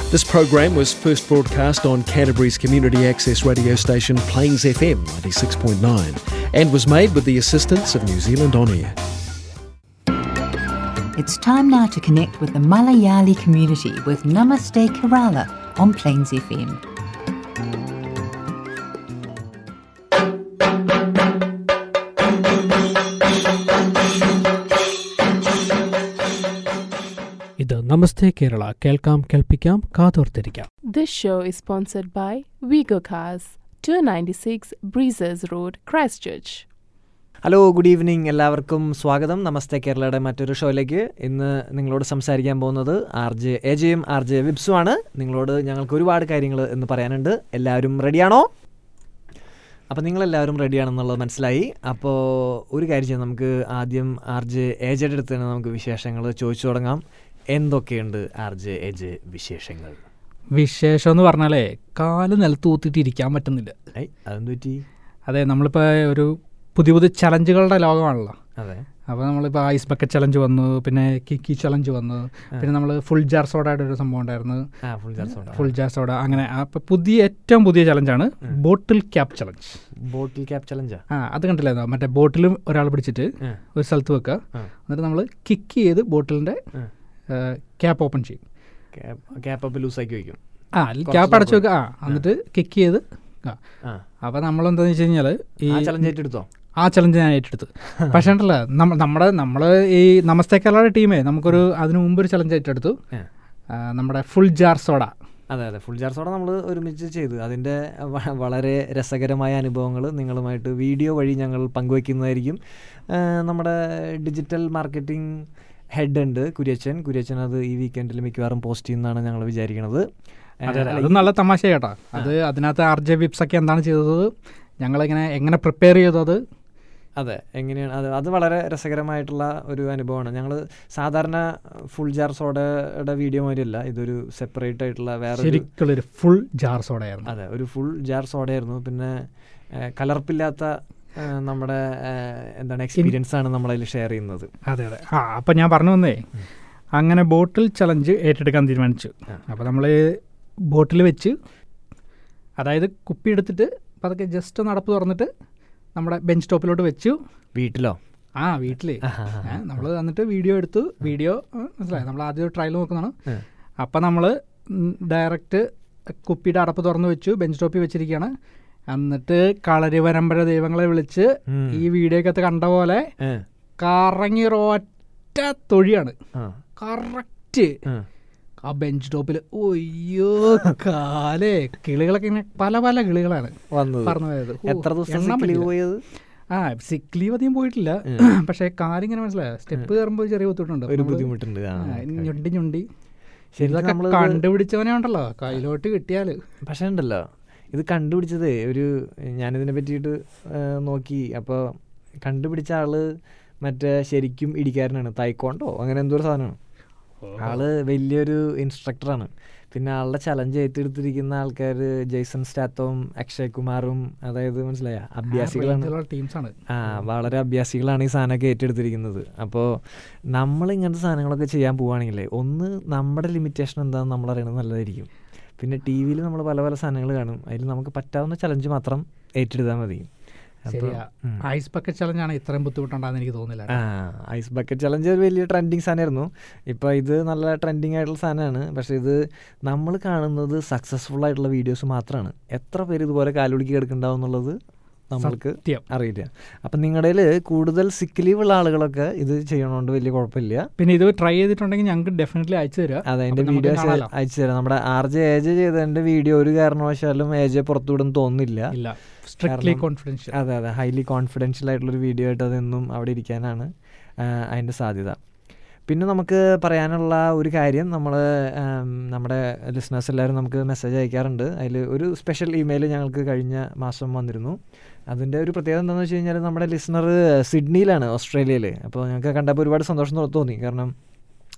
This program was first broadcast on Canterbury's community access radio station Plains FM 96.9 and was made with the assistance of New Zealand On Air. It's time now to connect with the Malayali community with Namaste Kerala on Plains FM. ഇത് നമസ്തേ കേരള കേൾക്കാം കേൾപ്പിക്കാം കാതോർത്തിരിക്കാം This show is sponsored by Vigo Cars, 296 Breezes Road, Christchurch. Hello good evening എല്ലാവർക്കും സ്വാഗതം നമസ്തേ കേരളയുടെ മറ്റൊരു ഷോയിലേക്ക് ഇന്ന് നിങ്ങളോട് സംസാരിക്കാൻ പോകുന്നത് ആർ ജെ എജയും ആർ ജെ വിബ്സുമാണ് നിങ്ങളോട് ഞങ്ങൾക്ക് ഒരുപാട് കാര്യങ്ങൾ എന്ന് പറയാനുണ്ട് എല്ലാവരും റെഡിയാണോ അപ്പോൾ നിങ്ങളെല്ലാവരും റെഡിയാണെന്നുള്ളത് മനസ്സിലായി അപ്പോൾ ഒരു കാര്യം ചെയ്യാം നമുക്ക് ആദ്യം ആർ ജെ ഏജയുടെ അടുത്ത് തന്നെ നമുക്ക് വിശേഷങ്ങൾ ചോദിച്ചു തുടങ്ങാം എന്തൊക്കെയുണ്ട് ആർ ജെ എജ് വിശേഷങ്ങൾ വിശേഷം എന്ന് പറഞ്ഞാലേ കാല് നിലത്ത് ഊത്തിട്ട് ഇരിക്കാൻ പറ്റുന്നില്ല ഐ അതെന്ത് പറ്റി അതെ നമ്മളിപ്പോൾ ഒരു പുതിയ പുതിയ ചലഞ്ചുകളുടെ ലോകമാണല്ലോ അതെ അപ്പോൾ നമ്മളിപ്പോൾ ഐസ് ബക്കറ്റ് ചലഞ്ച് വന്നു പിന്നെ കിക്കി ചലഞ്ച് വന്നു പിന്നെ നമ്മൾ ഫുൾ ജാർ സോഡയുടെ ഒരു സംഭവം ഉണ്ടായിരുന്നു ആ full charge full jar soda അങ്ങനെ അപ്പോൾ പുതിയ ഏറ്റവും പുതിയ ചലഞ്ചാണ് bottle cap challenge bottle cap ചലഞ്ചാ ആ അത് കണ്ടില്ലേ മറ്റേ ബോട്ടിലും ഒരാൾ പിടിച്ചിട്ട് ആ. ഒരു സ്ഥലത്ത് വെക്കുക ആ. എന്നിട്ട് നമ്മൾ കിക്ക് ചെയ്ത് ബോട്ടിലിൻ്റെ ആ. ക്യാപ്പ് ഓപ്പൺ ചെയ്യും ക്യാപ്പ് അപ്പ് ലൂസാക്കി വയ്ക്കും ആ ക്യാപ്പ് അടച്ചു വെക്കുക ആ എന്നിട്ട് കിക്ക് ചെയ്ത് ആ ആ അപ്പോൾ നമ്മളെന്താണെന്ന് വെച്ച് കഴിഞ്ഞാൽ ഈ ആ ചലഞ്ച് ഏറ്റെടുത്തോ ആ ചലഞ്ച് ഞാൻ ഏറ്റെടുത്തു പക്ഷേ ഉണ്ടല്ലോ നമ്മ നമ്മുടെ നമ്മൾ ഈ നമസ്തേ കേരളയുടെ ടീമേ നമുക്കൊരു അതിനു മുമ്പ് ഒരു ചലഞ്ച് ഏറ്റെടുത്തു ആ. ആ, നമ്മുടെ ഫുൾ ജാർ സോഡ അതെ അതെ ഫുൾ ജാർസോടെ നമ്മൾ ഒരുമിച്ച് ചെയ്തു അതിൻ്റെ വ- വളരെ രസകരമായ അനുഭവങ്ങൾ നിങ്ങളുമായിട്ട് വീഡിയോ വഴി ഞങ്ങൾ പങ്കുവയ്ക്കുന്നതായിരിക്കും ആ, നമ്മുടെ ഡിജിറ്റൽ മാർക്കറ്റിംഗ് ഹെഡ് ഉണ്ട് കുര്യച്ചൻ കുര്യച്ചൻ അത് ഈ വീക്കെൻഡിൽ മിക്കവാറും പോസ്റ്റ് ചെയ്യുന്നതാണ് ഞങ്ങൾ വിചാരിക്കുന്നത് ആ, അതെ അതെ അല്ല, അത് നല്ല തമാശ കേട്ടോ അത് അതിനകത്ത് ആർ ജെ വിപ്സ് ഒക്കെ എന്താണ് ചെയ്തത് ഞങ്ങളിങ്ങനെ എങ്ങനെ പ്രിപ്പയർ ചെയ്തു അത് അതെ എങ്ങനെയാണ് അത് അത് വളരെ രസകരമായിട്ടുള്ള ഒരു അനുഭവമാണ് ഞങ്ങൾ സാധാരണ ഫുൾ ജാർ സോഡയുടെ വീഡിയോ മാതിരിയല്ല ഇതൊരു സെപ്പറേറ്റ് ആയിട്ടുള്ള വേറെ ശരിക്കുള്ളൊരു ഫുൾ ജാർ സോഡയായിരുന്നു അതെ ഒരു ഫുൾ ജാർ സോഡയായിരുന്നു പിന്നെ ഏഹ്, കലർപ്പില്ലാത്ത ഏഹ്, നമ്മുടെ ഏഹ്, എന്താണ് എക്സ്പീരിയൻസ് ആണ് നമ്മളതിൽ ഷെയർ ചെയ്യുന്നത് അതെ അതെ ആ അപ്പം ഞാൻ പറഞ്ഞു വന്നേ അങ്ങനെ ബോട്ടിൽ ചലഞ്ച് ഏറ്റെടുക്കാൻ തീരുമാനിച്ചു ആ. അപ്പോൾ നമ്മൾ ബോട്ടിൽ വെച്ച് അതായത് കുപ്പി എടുത്തിട്ട് പതുക്കെ ജസ്റ്റ് നടപ്പ് തുറന്നിട്ട് നമ്മുടെ ബെഞ്ച് ടോപ്പിലോട്ട് വെച്ചു വീട്ടിലോ ആ വീട്ടിൽ നമ്മൾ എന്നിട്ട് വീഡിയോ എടുത്തു വീഡിയോ മനസ്സിലായി നമ്മൾ ആദ്യം ട്രയൽ നോക്കുന്നതാണ് ഉം. അപ്പം നമ്മൾ ഡയറക്റ്റ് കുപ്പിയുടെ അടപ്പ് തുറന്ന് വെച്ചു ബെഞ്ച് ടോപ്പിൽ വെച്ചിരിക്കുകയാണ് എന്നിട്ട് കളരി പരമ്പര ദൈവങ്ങളെ വിളിച്ച് ഉം. ഈ വീഡിയോക്കകത്ത് കണ്ട പോലെ ഏഹ്, കറങ്ങി ഒറ്റ തൊഴിയാണ് ആ, കറക്റ്റ് ആ. ആ ബെഞ്ച് ടോപ്പിൽ ഒയ്യോ കാലേ കിളികളൊക്കെ ഇങ്ങനെ പല പല കിളികളാണ് വന്നത് പറഞ്ഞു പോയത് ഓ, എത്ര ദിവസം എണ്ണാൻ sick leave പറ്റില്ല. പോയത് ആ സിക്ക് ലീവ് അധികം പോയിട്ടില്ല പക്ഷേ കാലിങ്ങനെ മനസ്സിലായ സ്റ്റെപ്പ് കയറുമ്പോൾ ചെറിയ ബുദ്ധിമുട്ടുണ്ട് ഒരു നമ്മള് ബുദ്ധിമുട്ടുണ്ട് ആ, ആ, ഓക്കേ. ഞൊണ്ടി ഞൊണ്ടി ശരിക്കും ഇതൊക്കെ നമ്മളിത് കണ്ടുപിടിച്ചവനെ ഉണ്ടല്ലോ കയ്യിലോട്ട് കിട്ടിയാല് പക്ഷേ ഉണ്ടല്ലോ ഇത് കണ്ടുപിടിച്ചതേ ഒരു ഞാനിതിനെ പറ്റിയിട്ട് ഏഹ്, നോക്കി അപ്പോൾ കണ്ടുപിടിച്ച ആള് മറ്റേ ശരിക്കും ഇടിക്കാരനാണ് തൈക്കോണ്ടോ അങ്ങനെ എന്തോ ഒരു സാധനമാണ് ആള് വലിയൊരു ഇൻസ്ട്രക്ടറാണ് പിന്നെ ആളുടെ ചലഞ്ച് ഏറ്റെടുത്തിരിക്കുന്ന ആൾക്കാർ ജെയ്സൺ സ്റ്റാത്തോം അക്ഷയ് കുമാറും അതായത് മനസ്സിലായ അഭ്യാസികളാണ് ടീംസാണ് ആ വളരെ അഭ്യാസികളാണ് ഈ സാധനമൊക്കെ ഏറ്റെടുത്തിരിക്കുന്നത് അപ്പോൾ നമ്മൾ ഇങ്ങനത്തെ സാധനങ്ങളൊക്കെ ചെയ്യാൻ പോവുകയാണെങ്കിലേ ഒന്ന് നമ്മുടെ ലിമിറ്റേഷൻ എന്താണെന്ന് നമ്മൾ അറിയണത് നല്ലതായിരിക്കും പിന്നെ ടി വിയിൽ നമ്മൾ പല പല സാധനങ്ങൾ കാണും അതിൽ നമുക്ക് പറ്റാവുന്ന ചലഞ്ച് മാത്രം ഏറ്റെടുത്താൽ മതി അപ്പോൾ ശരിയാ ഐസ് ബക്കറ്റ് ചലഞ്ചാണ് ഇത്രയും ബുദ്ധിമുട്ടുണ്ടാന്ന് എനിക്ക് തോന്നുന്നില്ല ആ ഐസ് ബക്കറ്റ് ചലഞ്ച് ഒരു വലിയ ട്രെൻഡിങ് സാധനമായിരുന്നു ഇപ്പോൾ ഇത് നല്ല ട്രെൻഡിങ് ആയിട്ടുള്ള സാധനമാണ് പക്ഷേ ഇത് നമ്മൾ കാണുന്നത് സക്സസ്ഫുൾ ആയിട്ടുള്ള വീഡിയോസ് മാത്രമാണ് എത്ര പേര് ഇതുപോലെ കാലുടിക്ക് കിടക്കുന്നുണ്ടാവും എന്നുള്ളത് നമ്മൾക്ക് സത്യം. അറിയില്ല അപ്പം നിങ്ങളുടെ കൂടുതൽ സിക്ക് ലീവ് ഉള്ള ആളുകളൊക്കെ ഇത് ചെയ്യണോണ്ട് വലിയ കുഴപ്പമില്ല പിന്നെ ഇത് ട്രൈ ചെയ്തിട്ടുണ്ടെങ്കിൽ ഞങ്ങൾക്ക് ഡെഫിനറ്റ്ലി അയച്ചു തരാം അതെ എൻ്റെ അപ്പോൾ നമുക്ക് വീഡിയോസ് കാണാലോ. അയച്ചു തരാം നമ്മുടെ ആർ ജെ ഏജ് ചെയ്തതിൻ്റെ വീഡിയോ ഒരു കാരണവശാലും ഏജ് പുറത്തുവിടും തോന്നുന്നില്ല ഇല്ല സ്ട്രിക്ട്ലി കാരണം- കോൺഫിഡൻഷ്യൽ അതെ അതെ ഹൈലി കോൺഫിഡൻഷ്യൽ ആയിട്ടുള്ളൊരു വീഡിയോ ആയിട്ട് അതെന്നും അവിടെ ഇരിക്കാനാണ് ആ, അതിൻ്റെ സാധ്യത പിന്നെ നമുക്ക് പറയാനുള്ള ഒരു കാര്യം നമ്മൾ നമ്മുടെ ലിസണേഴ്സ് എല്ലാവരും നമുക്ക് മെസ്സേജ് അയക്കാറുണ്ട് അതിൽ ഒരു സ്പെഷ്യൽ ഇമെയിൽ ഞങ്ങൾക്ക് കഴിഞ്ഞ മാസം വന്നിരുന്നു അതിൻ്റെ ഒരു പ്രത്യേകത എന്താണെന്ന് വെച്ച് കഴിഞ്ഞാൽ നമ്മുടെ ലിസണർ സിഡ്നിയിലാണ് ഓസ്ട്രേലിയയിൽ അപ്പോൾ ഞങ്ങൾക്ക് കണ്ടപ്പോൾ ഒരുപാട് സന്തോഷം തോ- തോന്നി കാരണം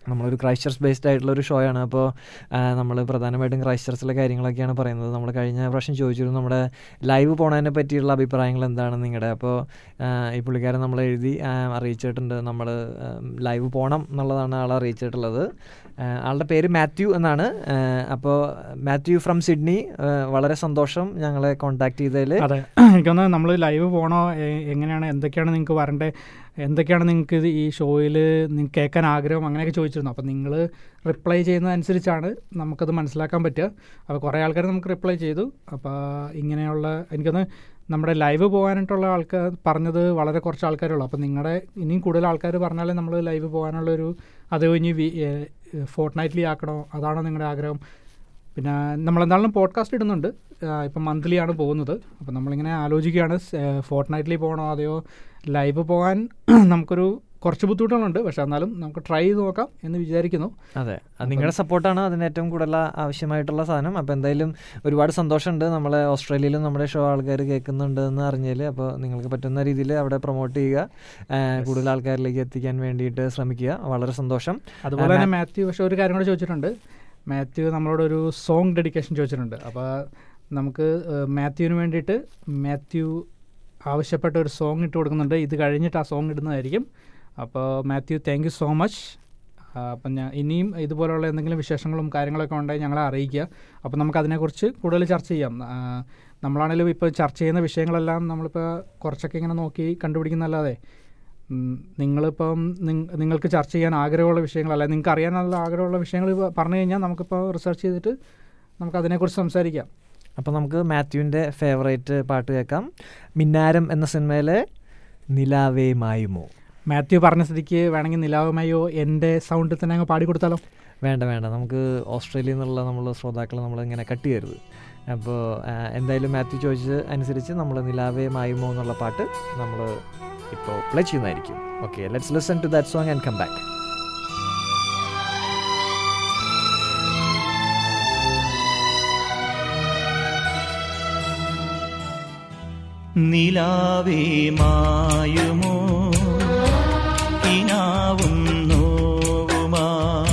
നമ്മളൊരു ക്രൈസ്റ്റ് ചർച്ച് ബേസ്ഡ് ആയിട്ടുള്ള ഒരു ഷോ ആണ് അപ്പോൾ നമ്മൾ പ്രധാനമായിട്ടും ക്രൈസ്റ്റ് ചർച്ചിലെ കാര്യങ്ങളൊക്കെയാണ് പറയുന്നത് നമ്മൾ കഴിഞ്ഞ പ്രാവശ്യം ചോദിച്ചിരുന്നു നമ്മുടെ ലൈവ് പോണതിനെ പറ്റിയുള്ള അഭിപ്രായങ്ങൾ എന്താണ് നിങ്ങളുടെ അപ്പോൾ ഈ പുള്ളിക്കാരൻ നമ്മൾ എഴുതി ആ, അറിയിച്ചിട്ടുണ്ട് നമ്മൾ ലൈവ് പോകണം എന്നുള്ളതാണ് ആൾ അറിയിച്ചിട്ടുള്ളത് ആ, ആളുടെ പേര് മാത്യു എന്നാണ് ആ, അപ്പോൾ മാത്യു ഫ്രം സിഡ്നി ആ, വളരെ സന്തോഷം ഞങ്ങളെ കോൺടാക്ട് ചെയ്തതിൽ അതെ എനിക്കൊന്ന് നമ്മൾ ലൈവ് പോകണോ എ- എങ്ങനെയാണ് എന്തൊക്കെയാണ് നിങ്ങൾക്ക് വരണ്ടേ എന്തൊക്കെയാണ് നിങ്ങൾക്ക് ഇത് ഈ ഷോയിൽ നിങ്ങൾക്ക് കേൾക്കാൻ ആഗ്രഹം അങ്ങനെയൊക്കെ ചോദിച്ചിരുന്നു അപ്പോൾ നിങ്ങൾ റിപ്ലൈ ചെയ്യുന്നതനുസരിച്ചാണ് നമുക്കത് മനസ്സിലാക്കാൻ പറ്റുക അപ്പോൾ കുറേ ആൾക്കാർ നമുക്ക് റിപ്ലൈ ചെയ്തു അപ്പോൾ ഇങ്ങനെയുള്ള എനിക്കൊന്ന് നമ്മുടെ ലൈവ് പോകാനായിട്ടുള്ള ആൾക്കാർ പറഞ്ഞത് വളരെ കുറച്ച് ആൾക്കാരുള്ളൂ അപ്പോൾ നിങ്ങളുടെ ഇനിയും കൂടുതൽ ആൾക്കാർ പറഞ്ഞാലേ നമ്മൾ ലൈവ് പോകാനുള്ളൊരു അത് ഇനി ഫോർട്ട് നൈറ്റ്ലി ആക്കണോ അതാണോ നിങ്ങളുടെ ആഗ്രഹം പിന്നെ നമ്മളെന്തായാലും പോഡ്കാസ്റ്റ് ഇടുന്നുണ്ട് ആ, ഇപ്പം മന്ത്ലി ആണ് പോകുന്നത് അപ്പം നമ്മളിങ്ങനെ ആലോചിക്കുകയാണ് ഫോർട്ട് നൈറ്റ്ലി പോകണോ അതെയോ ലൈവ് പോകാൻ നമുക്കൊരു കുറച്ച് ബുദ്ധിമുട്ടുകളുണ്ട് പക്ഷെ എന്നാലും നമുക്ക് ട്രൈ ചെയ്ത് നോക്കാം എന്ന് വിചാരിക്കുന്നു അതെ അത് നിങ്ങളുടെ സപ്പോർട്ടാണ് അതിന് ഏറ്റവും കൂടുതൽ ആവശ്യമായിട്ടുള്ള സാധനം അപ്പോൾ എന്തായാലും ഒരുപാട് സന്തോഷമുണ്ട് നമ്മളെ ഓസ്ട്രേലിയയിലും നമ്മുടെ ഷോ ആൾക്കാർ കേൾക്കുന്നുണ്ട് എന്ന് അറിഞ്ഞാൽ അപ്പോൾ നിങ്ങൾക്ക് പറ്റുന്ന രീതിയിൽ അവിടെ പ്രൊമോട്ട് ചെയ്യുക ആ, കൂടുതൽ ആൾക്കാരിലേക്ക് എത്തിക്കാൻ വേണ്ടിയിട്ട് ശ്രമിക്കുക വളരെ സന്തോഷം അതുപോലെ തന്നെ മാത്യു പക്ഷേ ഒരു കാര്യം കൂടെ ചോദിച്ചിട്ടുണ്ട് മാത്യു നമ്മളോട് ഒരു സോങ് ഡെഡിക്കേഷൻ ചോദിച്ചിട്ടുണ്ട് അപ്പോൾ നമുക്ക് ഏഹ്, മാത്യുവിന് വേണ്ടിയിട്ട് മാത്യു ആവശ്യപ്പെട്ട ഒരു സോങ് ഇട്ട് കൊടുക്കുന്നുണ്ട് ഇത് കഴിഞ്ഞിട്ട് ആ സോങ് ഇടുന്നതായിരിക്കും അപ്പോൾ Mathew thank you so much അപ്പം ഞാൻ ഇനിയും ഇതുപോലുള്ള എന്തെങ്കിലും വിശേഷങ്ങളും കാര്യങ്ങളൊക്കെ ഉണ്ടെങ്കിൽ ഞങ്ങളെ അറിയിക്കുക അപ്പോൾ നമുക്ക് അതിനെക്കുറിച്ച് കൂടുതൽ ചർച്ച ചെയ്യാം ആ, നമ്മളാണെങ്കിലും ഇപ്പോൾ ചർച്ച ചെയ്യുന്ന വിഷയങ്ങളെല്ലാം നമ്മളിപ്പോൾ കുറച്ചൊക്കെ ഇങ്ങനെ നോക്കി കണ്ടുപിടിക്കുന്നതല്ലാതെ ഉം, നിങ്ങളിപ്പം നിങ്- നിങ്ങൾക്ക് ചർച്ച ചെയ്യാൻ ആഗ്രഹമുള്ള വിഷയങ്ങളല്ല നിങ്ങൾക്ക് അറിയാനുള്ള ആഗ്രഹമുള്ള വിഷയങ്ങൾ ഇപ്പൊ പറഞ്ഞു കഴിഞ്ഞാൽ നമുക്കിപ്പോൾ റിസർച്ച് ചെയ്തിട്ട് നമുക്ക് അതിനെക്കുറിച്ച് സംസാരിക്കാം അപ്പോൾ നമുക്ക് മാത്യുവിൻ്റെ ഫേവറേറ്റ് പാട്ട് കേൾക്കാം മിന്നാരം എന്ന സിനിമയിലെ നിലാവേ മായുമോ മാത്യു പറഞ്ഞ സ്ഥിതിക്ക് വേണമെങ്കിൽ നിലാവമയോ എൻ്റെ സൗണ്ടിൽ തന്നെ അങ്ങ് പാടി കൊടുത്താലോ വേണ്ട വേണ്ട നമുക്ക് ഓസ്ട്രേലിയയിൽ നിന്നുള്ള നമ്മൾ ശ്രോതാക്കളെ നമ്മൾ ഇങ്ങനെ കട്ട് ചെയ്യരുത് അപ്പോൾ എന്തായാലും മാത്യു ചോദിച്ചത് അനുസരിച്ച് നമ്മൾ നിലാവേ മായുമോ എന്നുള്ള പാട്ട് നമ്മൾ ഇപ്പോൾ പ്ലേ ചെയ്യുന്നതായിരിക്കും okay let's listen to that song and come back നിലാവേ മായുമോ കിനാവും നോവുമാ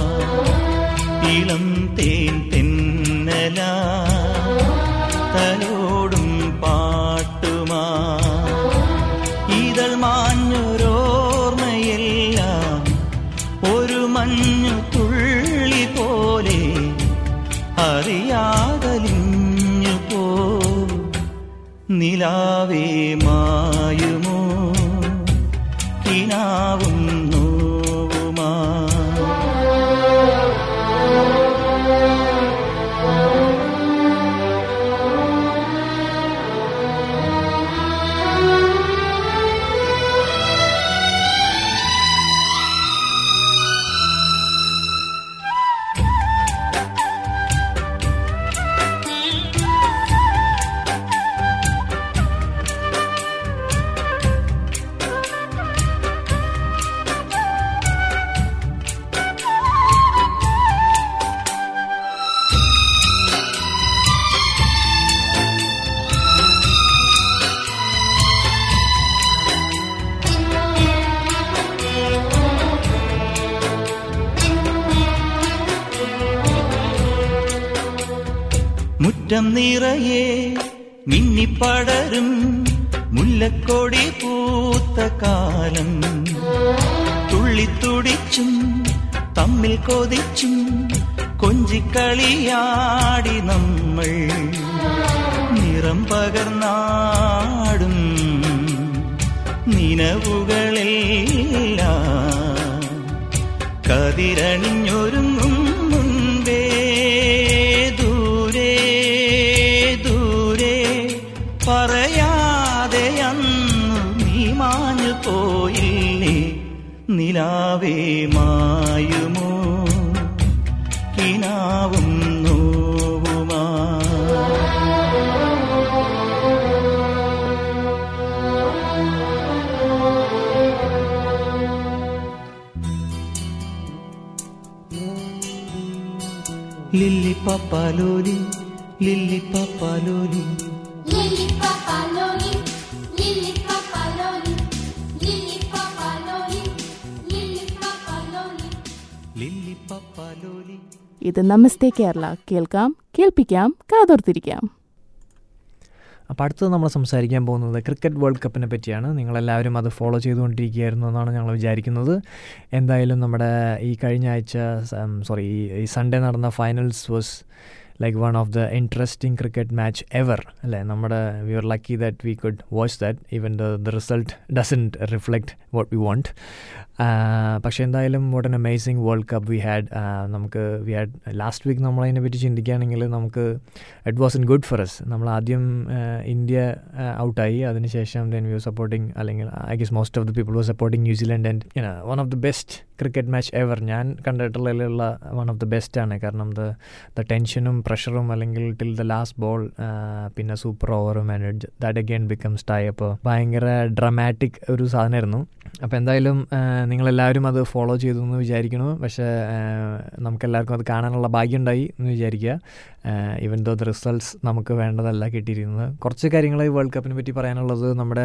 ഇളം തേൻ തെന്നല തലോടും പാട്ടുമാ ഇതൾ മാഞ്ഞൊരോർമ്മയെല്ലാം ഒരു മഞ്ഞു തുള്ളി പോലെ അറിയാതലിഞ്ഞു പോ നിലാവേ മായുമോ കിനാവും നോവുമാ മുറ്റം നിറയെ മിന്നിപ്പടരും മുല്ലക്കൊടി പൂത്ത കാലം തുള്ളിത്തുടിച്ചും തമ്മിൽ കൊതിച്ചും കൊഞ്ചിക്കളിയാടി നമ്മൾ നിറം പകർന്നാടും നിലവുകളെല്ലാം കതിരണിഞ്ഞൊരുങ്ങും മുൻപേ ദൂരെ ദൂരെ പറയാതെ അന്നു നീ മാഞ്ഞു പോയില്ലേ നിലാവേ മായുമോ കിനാവും നോവുമാ ലില്ലി പപ്പാലോലി ലില്ലി പപ്പാലോലി Lily Papa Loli, Lily Papa Loli, Lily Papa Loli, Lily Papa Loli. ലില്ലി പപ്പാലോലി ഇത് നമസ്തേ കേരള കേൾക്കാം കേൾപ്പിക്കാം കാതോർത്തിരിക്കാം അപ്പോൾ അടുത്തത് നമ്മൾ സംസാരിക്കാൻ പോകുന്നത് ക്രിക്കറ്റ് വേൾഡ് കപ്പിനെ പറ്റിയാണ് നിങ്ങളെല്ലാവരും അത് ഫോളോ ചെയ്തുകൊണ്ടിരിക്കുകയായിരുന്നു എന്നാണ് ഞങ്ങൾ വിചാരിക്കുന്നത് എന്തായാലും നമ്മുടെ ഈ കഴിഞ്ഞ ആഴ്ച സോറി ഈ സൺഡേ നടന്ന finals was like one of the interesting cricket match ever അല്ലേ നമ്മുടെ we are lucky that we could watch that even the the result doesn't reflect what we want പക്ഷേ എന്തായാലും what an amazing world cup we had നമുക്ക് we had last week നമ്മളതിനെ പറ്റി ചിന്തിക്കുകയാണെങ്കിൽ നമുക്ക് it was in good for us നമ്മൾ ആദ്യം ah, India ഔട്ടായി അതിനുശേഷം ദെൻ വി സപ്പോർട്ടിങ് അല്ലെങ്കിൽ I guess most of the people was supporting New Zealand and one of the best cricket match ever ഞാൻ കണ്ടിട്ടുള്ളതിലുള്ള വൺ ഓഫ് ദ ബെസ്റ്റ് ആണ് കാരണം the the ടെൻഷനും പ്രഷറും അല്ലെങ്കിൽ ടിൽ ദ ലാസ്റ്റ് ബോൾ പിന്നെ സൂപ്പർ ഓവറും and that again becomes tie അപ്പോൾ ഭയങ്കര ഡ്രമാറ്റിക് ഒരു സാധനമായിരുന്നു അപ്പോൾ എന്തായാലും ആഹ്, നിങ്ങളെല്ലാവരും അത് ഫോളോ ചെയ്തു എന്ന് വിചാരിക്കുന്നു പക്ഷേ ആഹ്, നമുക്കെല്ലാവർക്കും അത് കാണാനുള്ള ഭാഗ്യം ഉണ്ടായി എന്ന് വിചാരിക്കുക ഈവൻ ദോ ദ റിസൾട്ട്സ് നമുക്ക് വേണ്ടതല്ല കിട്ടിയിരിക്കുന്നത് കുറച്ച് കാര്യങ്ങൾ ഈ വേൾഡ് കപ്പിനെ പറ്റി പറയാനുള്ളത് നമ്മുടെ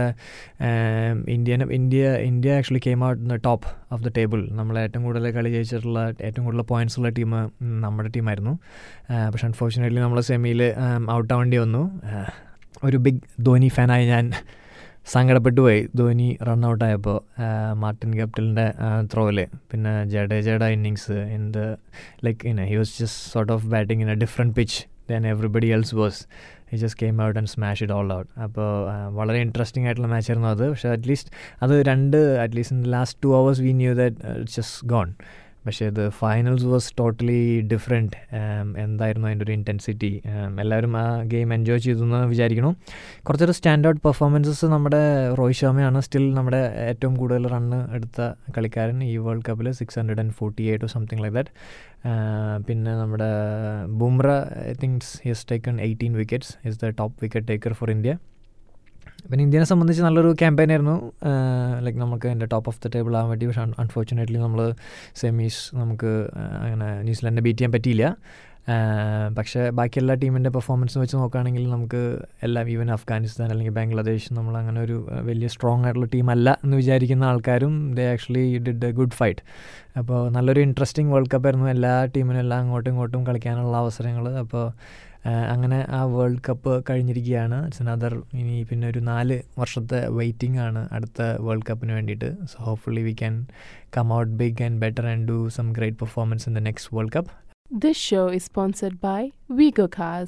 Indian India India actually came out the top of the table നമ്മൾ ഏറ്റവും കൂടുതൽ കളി ജയിച്ചിട്ടുള്ള ഏറ്റവും കൂടുതൽ പോയിന്റ്സ് ഉള്ള ടീം നമ്മുടെ ടീമായിരുന്നു പക്ഷെ അൺഫോർച്ചുനേറ്റ്ലി നമ്മൾ സെമിയിൽ ഔട്ടാവേണ്ടി വന്നു ആഹ്, ഒരു ബിഗ് ധോനി ഫാനായി ഞാൻ സങ്കടപ്പെട്ടു പോയി ധോനി റൺ ഔട്ടായപ്പോൾ മാർട്ടിൻ ക്യാപ്റ്റലിൻ്റെ ത്രോയിൽ പിന്നെ ജഡേജയുടെ innings in the like in he was just sort of batting in a different pitch then everybody else was he just came out and smash it all out അപ്പോൾ വളരെ ഇൻട്രസ്റ്റിംഗ് ആയിട്ടുള്ള മാച്ചായിരുന്നു അത് പക്ഷേ അറ്റ്ലീസ്റ്റ് അത് രണ്ട് at least in the last two hours we knew that it's just gone പക്ഷേ ഇത് finals was totally different എന്തായിരുന്നു അതിൻ്റെ ഒരു ഇൻറ്റൻസിറ്റി എല്ലാവരും ആ ഗെയിം എൻജോയ് ചെയ്തു എന്ന് വിചാരിക്കുന്നു കുറച്ചൊരു സ്റ്റാൻഡ് ഔട്ട് പെർഫോമൻസസ് നമ്മുടെ രോഹിത് ശർമ്മയാണ് സ്റ്റിൽ നമ്മുടെ ഏറ്റവും കൂടുതൽ റണ്ണ് എടുത്ത കളിക്കാരൻ ഈ വേൾഡ് കപ്പിൽ six hundred and forty eight something like that പിന്നെ നമ്മുടെ Bumrah I thinks his taken eighteen wickets is the top wicket taker for India പിന്നെ ഇന്ത്യനെ സംബന്ധിച്ച് നല്ലൊരു ക്യാമ്പയിൻ ആയിരുന്നു ലൈക്ക് നമുക്ക് എൻ്റെ ടോപ്പ് ഓഫ് ദ ടേബിൾ ആവാൻ വേണ്ടി പക്ഷേ അൺഫോർച്ചുനേറ്റ്ലി നമ്മൾ സെമീസ് നമുക്ക് ആ, അങ്ങനെ ന്യൂസിലാൻഡിനെ ബീറ്റ് ചെയ്യാൻ പറ്റിയില്ല ആ, പക്ഷേ ബാക്കി എല്ലാ ടീമിൻ്റെ പെർഫോമൻസ് വെച്ച് നോക്കുകയാണെങ്കിൽ നമുക്ക് എല്ലാം ഈവൻ അഫ്ഗാനിസ്ഥാൻ അല്ലെങ്കിൽ ബംഗ്ലാദേശ് നമ്മൾ അങ്ങനെ ഒരു ആ, വലിയ സ്ട്രോങ് ആയിട്ടുള്ള ടീമല്ല എന്ന് വിചാരിക്കുന്ന ആൾക്കാരും they actually did a good fight അപ്പോൾ നല്ലൊരു ഇൻട്രസ്റ്റിംഗ് വേൾഡ് കപ്പ് ആയിരുന്നു എല്ലാ ടീമിനും എല്ലാം അങ്ങോട്ടും ഇങ്ങോട്ടും കളിക്കാനുള്ള അവസരങ്ങൾ അപ്പോൾ ആഹ് അങ്ങനെ ആ വേൾഡ് കപ്പ് കഴിഞ്ഞിരിക്കുകയാണ് ഇറ്റ്സ് അനദർ ഇനി പിന്നെ ഒരു നാല് വർഷത്തെ വെയിറ്റിംഗ് ആണ് അടുത്ത വേൾഡ് കപ്പിന് വേണ്ടിയിട്ട് so hopefully we can come out big and better and do some great performance in the next world cup This show is sponsored by Vigo Cars,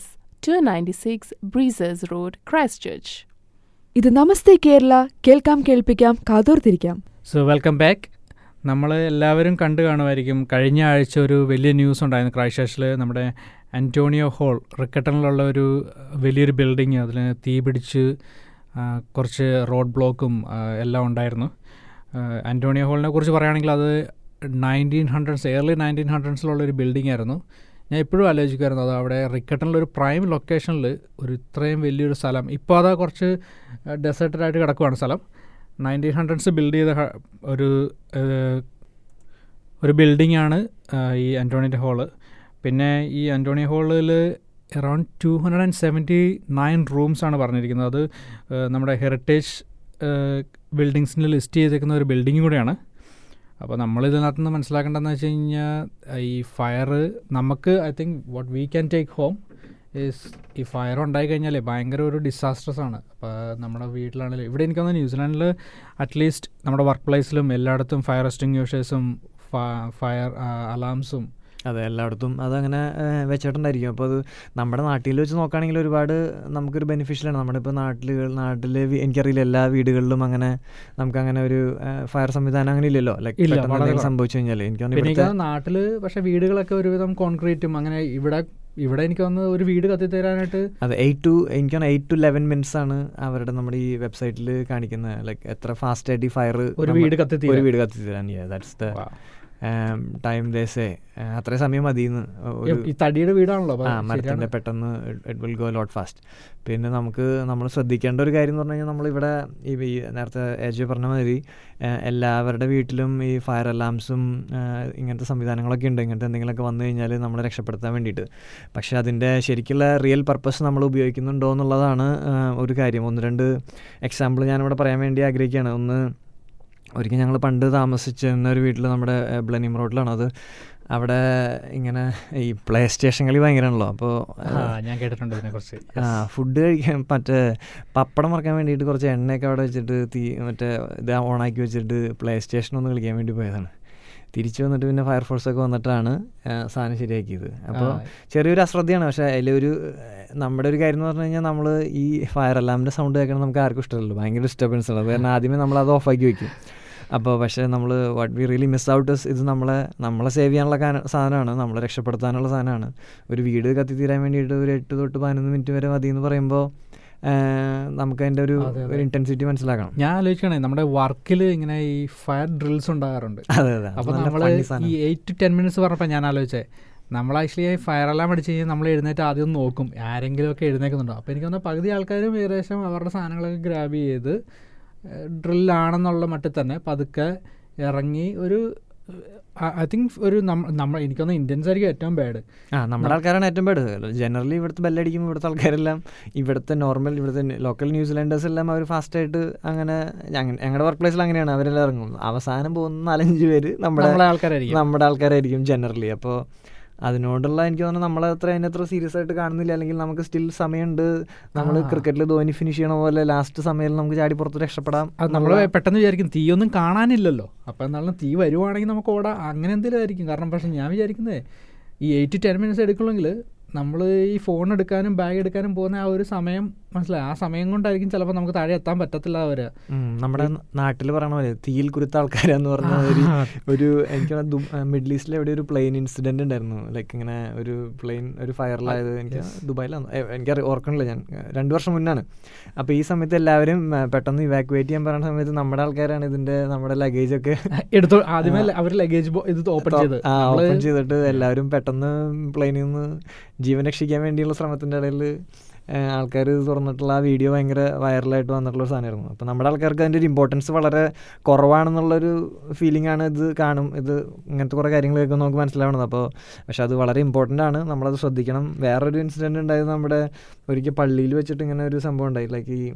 296 Breezes Road, Christchurch. ഇത് നമസ്തേ കേരള കേൾക്കാം കേൾപ്പിക്കാം കാതോർത്തിരിക്കാം so welcome back നമ്മൾ എല്ലാവരും കണ്ടു കാണുമായിരിക്കും കഴിഞ്ഞ ആഴ്ച ഒരു വലിയ ന്യൂസ് ഉണ്ടായിരുന്നു ക്രൈസ്റ്റേഴ്സിൽ നമ്മുടെ അന്റോണിയോ ഹോൾ റിക്കട്ടണിലുള്ള ഒരു വലിയൊരു ബിൽഡിങ് അതിൽ തീ പിടിച്ച് ആ, കുറച്ച് റോഡ് ബ്ലോക്കും ആ, എല്ലാം ഉണ്ടായിരുന്നു ആ, അന്റോണിയോ ഹോളിനെ കുറിച്ച് പറയുകയാണെങ്കിൽ അത് നയൻറ്റീൻ ഹൺഡ്രഡ്സ് എയർലി നയൻറ്റീൻ ഹൺഡ്രഡ്സിലുള്ള ഒരു ബിൽഡിംഗ് ആയിരുന്നു ഞാൻ ഇപ്പോഴും ആലോചിക്കുമായിരുന്നു അത് അവിടെ റിക്കട്ടണിലൊരു പ്രൈം ലൊക്കേഷനിൽ ഒരു ഇത്രയും വലിയൊരു സ്ഥലം ഇപ്പോൾ അതാ കുറച്ച് ഡെസേർട്ടഡായിട്ട് കിടക്കുവാണ് സ്ഥലം നയൻറ്റീൻ ഹൺഡ്രഡ്സ് ബിൽഡ് ചെയ്ത ഹ- ഒരു ഏഹ്, ഒരു ബിൽഡിംഗ് ആണ് ഈ അന്റോണിയുടെ ഹോള് പിന്നെ ഈ അന്റോണിയ ഹോളിൽ around two hundred and seventy nine rooms ആണ് പറഞ്ഞിരിക്കുന്നത് അത് ഏഹ്, നമ്മുടെ ഹെറിറ്റേജ് ബിൽഡിങ്സിൽ ലിസ്റ്റ് ചെയ്തേക്കുന്ന ഒരു ബിൽഡിംഗ് കൂടെയാണ് അപ്പോൾ നമ്മൾ ഇതിനകത്ത് നിന്ന് മനസ്സിലാക്കേണ്ടതെന്ന് വെച്ച് കഴിഞ്ഞാൽ ഈ ഫയർ നമുക്ക് I think what we can take home is ഈ ഫയർ ഉണ്ടായി കഴിഞ്ഞാലേ ഭയങ്കര ഒരു ഡിസാസ്റ്റർസ് ആണ് അപ്പോൾ നമ്മുടെ വീട്ടിലാണെങ്കിലും ഇവിടെ എനിക്ക് തോന്നുന്നു ന്യൂസിലാൻഡിൽ അറ്റ്ലീസ്റ്റ് നമ്മുടെ വർക്ക് പ്ലേസിലും എല്ലായിടത്തും ഫയർ എക്സ്റ്റിങ്യൂഷേഴ്സും ഫയർ അലാംസും അതെ എല്ലായിടത്തും അതങ്ങനെ ഏഹ്, വെച്ചിട്ടുണ്ടായിരിക്കും അപ്പോൾ അത് നമ്മുടെ നാട്ടിൽ വെച്ച് നോക്കുകയാണെങ്കിൽ ഒരുപാട് നമുക്കൊരു ബെനിഫിഷ്യലാണ് നമ്മുടെ ഇപ്പോൾ നാട്ടിൽ നാട്ടിൽ എനിക്കറിയില്ല എല്ലാ വീടുകളിലും അങ്ങനെ നമുക്ക് അങ്ങനെ ഒരു ഫയർ സംവിധാനം അങ്ങനെ ഇല്ലല്ലോ ലൈക്ക് ഇല്ല, പെട്ടെന്ന് വളരെ എന്തെങ്കിലും കുറവ്. സംഭവിച്ചു കഴിഞ്ഞാൽ എനിക്ക് പിന്നെ തോന്നുന്നു എനിക്ക് ഇവിടുത്തെ നാട്ടിൽ പക്ഷേ വീടുകളൊക്കെ ഒരുവിധം കോൺക്രീറ്റും അങ്ങനെ ഇവിടെ ഇവിടെ എനിക്ക് തോന്നുന്നു ഒരു വീട് കത്തിത്തരാനായിട്ട് അതെ എയ്റ്റ് ടു എനിക്ക് തോന്നുന്നു എയ്റ്റ് ടു ലെവൻ മിനിറ്റ്സ് ആണ് അവരുടെ നമ്മുടെ ഈ വെബ്സൈറ്റിൽ കാണിക്കുന്നത് ലൈക്ക് എത്ര ഫാസ്റ്റ് ആയിട്ട് ഈ ഫയർ ഒരു വീട് കത്തിത്തീരാൻ. ഒരു വീട് കത്തിത്തരാൻ ദാറ്റ്സ് ദ ടൈം ദേസേ അത്രയും സമയം മതിയെന്ന് ഒരു ഈ തടിയുടെ വീടാണല്ലോ അപ്പോൾ ആ ശരിയാണ്. മരത്തിൻ്റെ പെട്ടെന്ന് it will go lot fast പിന്നെ നമുക്ക് നമ്മൾ ശ്രദ്ധിക്കേണ്ട ഒരു കാര്യം എന്ന് പറഞ്ഞു കഴിഞ്ഞാൽ നമ്മളിവിടെ ഈ ഈ നേരത്തെ ഏജ് പറഞ്ഞ മാതിരി ആ, എല്ലാവരുടെ വീട്ടിലും ഈ ഫയർ അലാംസും ഇങ്ങനത്തെ സംവിധാനങ്ങളൊക്കെ ഉണ്ട് ഇങ്ങനത്തെ എന്തെങ്കിലുമൊക്കെ വന്നു കഴിഞ്ഞാൽ നമ്മളെ രക്ഷപ്പെടുത്താൻ വേണ്ടിയിട്ട് പക്ഷേ അതിൻ്റെ ശരിക്കുള്ള റിയൽ പർപ്പസ് നമ്മൾ ഉപയോഗിക്കുന്നുണ്ടോ എന്നുള്ളതാണ് ആ, ഒരു കാര്യം ഒന്ന് രണ്ട് എക്സാമ്പിൾ ഞാനിവിടെ പറയാൻ വേണ്ടി ആഗ്രഹിക്കുകയാണ് ഒന്ന് ഒരിക്കൽ ഞങ്ങൾ പണ്ട് താമസിച്ചിരുന്ന ഒരു വീട്ടിൽ നമ്മുടെ ബ്ലനിം റോഡിലാണ് അത് അവിടെ ഇങ്ങനെ ഈ പ്ലേ സ്റ്റേഷൻ കളി ഭയങ്കരമാണല്ലോ അപ്പോൾ ആ ഞാൻ കേട്ടിട്ടുണ്ട് ഇതിനെക്കുറിച്ച് ആ ഫുഡ് കഴിക്കാൻ മറ്റേ പപ്പടം മറക്കാൻ വേണ്ടിയിട്ട് കുറച്ച് എണ്ണയൊക്കെ അവിടെ വെച്ചിട്ട് തീ മറ്റേ ഇത് ഓണാക്കി വെച്ചിട്ട് പ്ലേ സ്റ്റേഷൻ ഒന്ന് കളിക്കാൻ വേണ്ടി പോയതാണ് തിരിച്ചു വന്നിട്ട് പിന്നെ ഫയർഫോഴ്സൊക്കെ വന്നിട്ടാണ് ആ, സാധനം ശരിയാക്കിയത് അപ്പോൾ ആ. ചെറിയൊരു അശ്രദ്ധയാണ് പക്ഷേ അതിലൊരു നമ്മുടെ ഒരു കാര്യം എന്ന് പറഞ്ഞു കഴിഞ്ഞാൽ നമ്മൾ ഈ ഫയർ അലാമിൻ്റെ സൗണ്ട് കേൾക്കണം നമുക്ക് ആർക്കും ഇഷ്ടമല്ലല്ലോ ഭയങ്കര ഡിസ്റ്റർബൻസ് ആണ് അത് കാരണം ആദ്യമേ നമ്മൾ അത് ഓഫാക്കി വെക്കും അപ്പോൾ പക്ഷേ നമ്മൾ what we really miss out ഇത് നമ്മളെ നമ്മളെ സേവ് ചെയ്യാനുള്ള കാന- സാധനമാണ് നമ്മളെ രക്ഷപ്പെടുത്താനുള്ള സാധനമാണ് ഒരു വീട് കത്തിത്തീരാൻ വേണ്ടിയിട്ട് ഒരു എട്ട് തൊട്ട് പതിനൊന്ന് മിനിറ്റ് വരെ മതി എന്ന് പറയുമ്പോൾ നമുക്ക് അതിൻ്റെ ഒരു അതെ, അതെ. ഒരു ഇൻറ്റൻസിറ്റി മനസ്സിലാക്കണം ഞാൻ ആലോചിക്കണേ നമ്മുടെ വർക്കിൽ ഇങ്ങനെ ഈ ഫയർ ഡ്രിൽസ് ഉണ്ടാകാറുണ്ട് അതെ അതെ അത് അപ്പോൾ നല്ല നമ്മൾ funny ഈ സാധനം. എയ്റ്റ് ടു ടെൻ മിനിറ്റ്സ് പറഞ്ഞപ്പോൾ ഞാൻ ആലോചിച്ചേ നമ്മൾ ആക്ച്വലി ഫയർ അലാം അടിച്ച് കഴിഞ്ഞാൽ നമ്മൾ എഴുന്നേറ്റ് ആദ്യം ഒന്ന് നോക്കും ആരെങ്കിലും ഒക്കെ എഴുന്നേക്കുന്നുണ്ടോ അപ്പോൾ എനിക്ക് തോന്നുന്നു പകുതി ആൾക്കാരും ഏകദേശം അവരുടെ സാധനങ്ങളൊക്കെ ഗ്രാബ് ചെയ്ത് ഡ്രില്ലാണെന്നുള്ള മട്ടിൽ തന്നെ പതുക്കെ ഇറങ്ങി ഒരു ഐ തിങ്ക് ഒരു നമ്മ നമ്മൾ എനിക്കൊന്ന് ഇന്ത്യൻസ് ആയിരിക്കും ഏറ്റവും ബാഡ് ആ നമ്മുടെ ആൾക്കാരാണ് ഏറ്റവും പേട് ജനറലി ഇവിടുത്തെ ബെല്ലടിക്കുമ്പോൾ ഇവിടുത്തെ ആൾക്കാരെല്ലാം ഇവിടുത്തെ നോർമൽ ഇവിടുത്തെ ലോക്കൽ ന്യൂസിലാൻഡേഴ്സ് എല്ലാം അവർ ഫാസ്റ്റായിട്ട് അങ്ങനെ ഞങ്ങ- ഞങ്ങളുടെ വർക്ക് പ്ലേസിൽ അങ്ങനെയാണ് അവരെല്ലാം ഇറങ്ങും അവസാനം പോകുന്ന നാലഞ്ച് പേര് നമ്മുടെ നമ്മളെ ആൾക്കാരായിരിക്കും നമ്മുടെ ആൾക്കാരായിരിക്കും ജനറലി അപ്പോൾ അതിനോടുള്ള എനിക്ക് തോന്നുന്നു നമ്മളെ അത്ര അതിനത്ര സീരിയസ് ആയിട്ട് കാണുന്നില്ല അല്ലെങ്കിൽ നമുക്ക് സ്റ്റിൽ സമയമുണ്ട് നമ്മൾ ആ. ക്രിക്കറ്റിൽ ധോനി ഫിനിഷ് ചെയ്യണ പോലെ ലാസ്റ്റ് സമയം നമുക്ക് ചാടി പുറത്ത് രക്ഷപ്പെടാം അത് നമ്മൾ പെട്ടെന്ന് വിചാരിക്കും തീയൊന്നും കാണാനില്ലല്ലോ അപ്പം എന്നാലും തീ വരുവാണെങ്കിൽ നമുക്ക് ഓടാം അങ്ങനെ എന്തെങ്കിലും ആയിരിക്കും കാരണം പക്ഷെ ഞാൻ വിചാരിക്കുന്നത് ഈ എയ്റ്റ് ടെൻ മിനിറ്റ്സ് എടുക്കുള്ളെങ്കിൽ നമ്മൾ ഈ ഫോൺ എടുക്കാനും ബാഗ് എടുക്കാനും പോകുന്ന ആ ഒരു സമയം മനസ്സിലായി ആ സമയം കൊണ്ടായിരിക്കും ചിലപ്പോൾ നമുക്ക് താഴെ എത്താൻ പറ്റത്തില്ല വരിക ഉം, നമ്മുടെ നാട്ടിൽ പറയണ പോലെ തീയിൽ കുരുത്ത ആൾക്കാരാന്ന് പറഞ്ഞ ഒരു ഒരു എനിക്ക് മിഡിൽ ഈസ്റ്റിൽ എവിടെ ഒരു പ്ലെയിൻ ഇൻസിഡന്റ് ഉണ്ടായിരുന്നു ലൈക്ക് ഇങ്ങനെ ഒരു പ്ലെയിൻ ഒരു ഫയറിലായത് എനിക്ക് ദുബായിലാണ് എ- എനിക്ക് ഓർക്കണില്ല ഞാൻ രണ്ടു വർഷം മുന്നാണ് അപ്പോൾ ഈ സമയത്ത് എല്ലാവരും ആ, പെട്ടെന്ന് ഇവാക്യുവേറ്റ് ചെയ്യാൻ പറയുന്ന സമയത്ത് നമ്മുടെ ആൾക്കാരാണ് ഇതിന്റെ നമ്മുടെ ലഗേജ് ഒക്കെ എടുത്തു ആദ്യമേ അവർ ലഗേജ് ഇത് ഓപ്പൺ ചെയ്ത് ആ നമ്മള് ഓപ്പൺ ചെയ്തിട്ട് എല്ലാവരും പെട്ടെന്ന് പ്ലെയിനിൽ നിന്ന് ജീവൻ രക്ഷിക്കാൻ വേണ്ടിയുള്ള ശ്രമത്തിന്റെ ഇടയിൽ ആൾക്കാർ തുറന്നിട്ടുള്ള ആ വീഡിയോ ഭയങ്കര വൈറലായിട്ട് വന്നിട്ടുള്ള ഒരു സാധനമായിരുന്നു അപ്പോൾ നമ്മുടെ ആൾക്കാർക്ക് അതിൻ്റെ ഒരു ഇമ്പോർട്ടൻസ് വളരെ കുറവാണെന്നുള്ളൊരു ഫീലിംഗ് ആണ് ഇത് കാണും ഇത് ഇങ്ങനത്തെ കുറേ കാര്യങ്ങൾ കേൾക്കുമ്പോൾ നമുക്ക് മനസ്സിലാവണത് അപ്പോൾ പക്ഷെ അത് വളരെ ഇമ്പോർട്ടൻ്റ് ആണ് നമ്മളത് ശ്രദ്ധിക്കണം വേറൊരു ഇൻസിഡൻറ്റ് ഉണ്ടായത് നമ്മുടെ ഒരിക്കൽ പള്ളിയിൽ വെച്ചിട്ട് ഇങ്ങനെ ഒരു സംഭവം ഉണ്ടായി ലൈക്ക് ഈ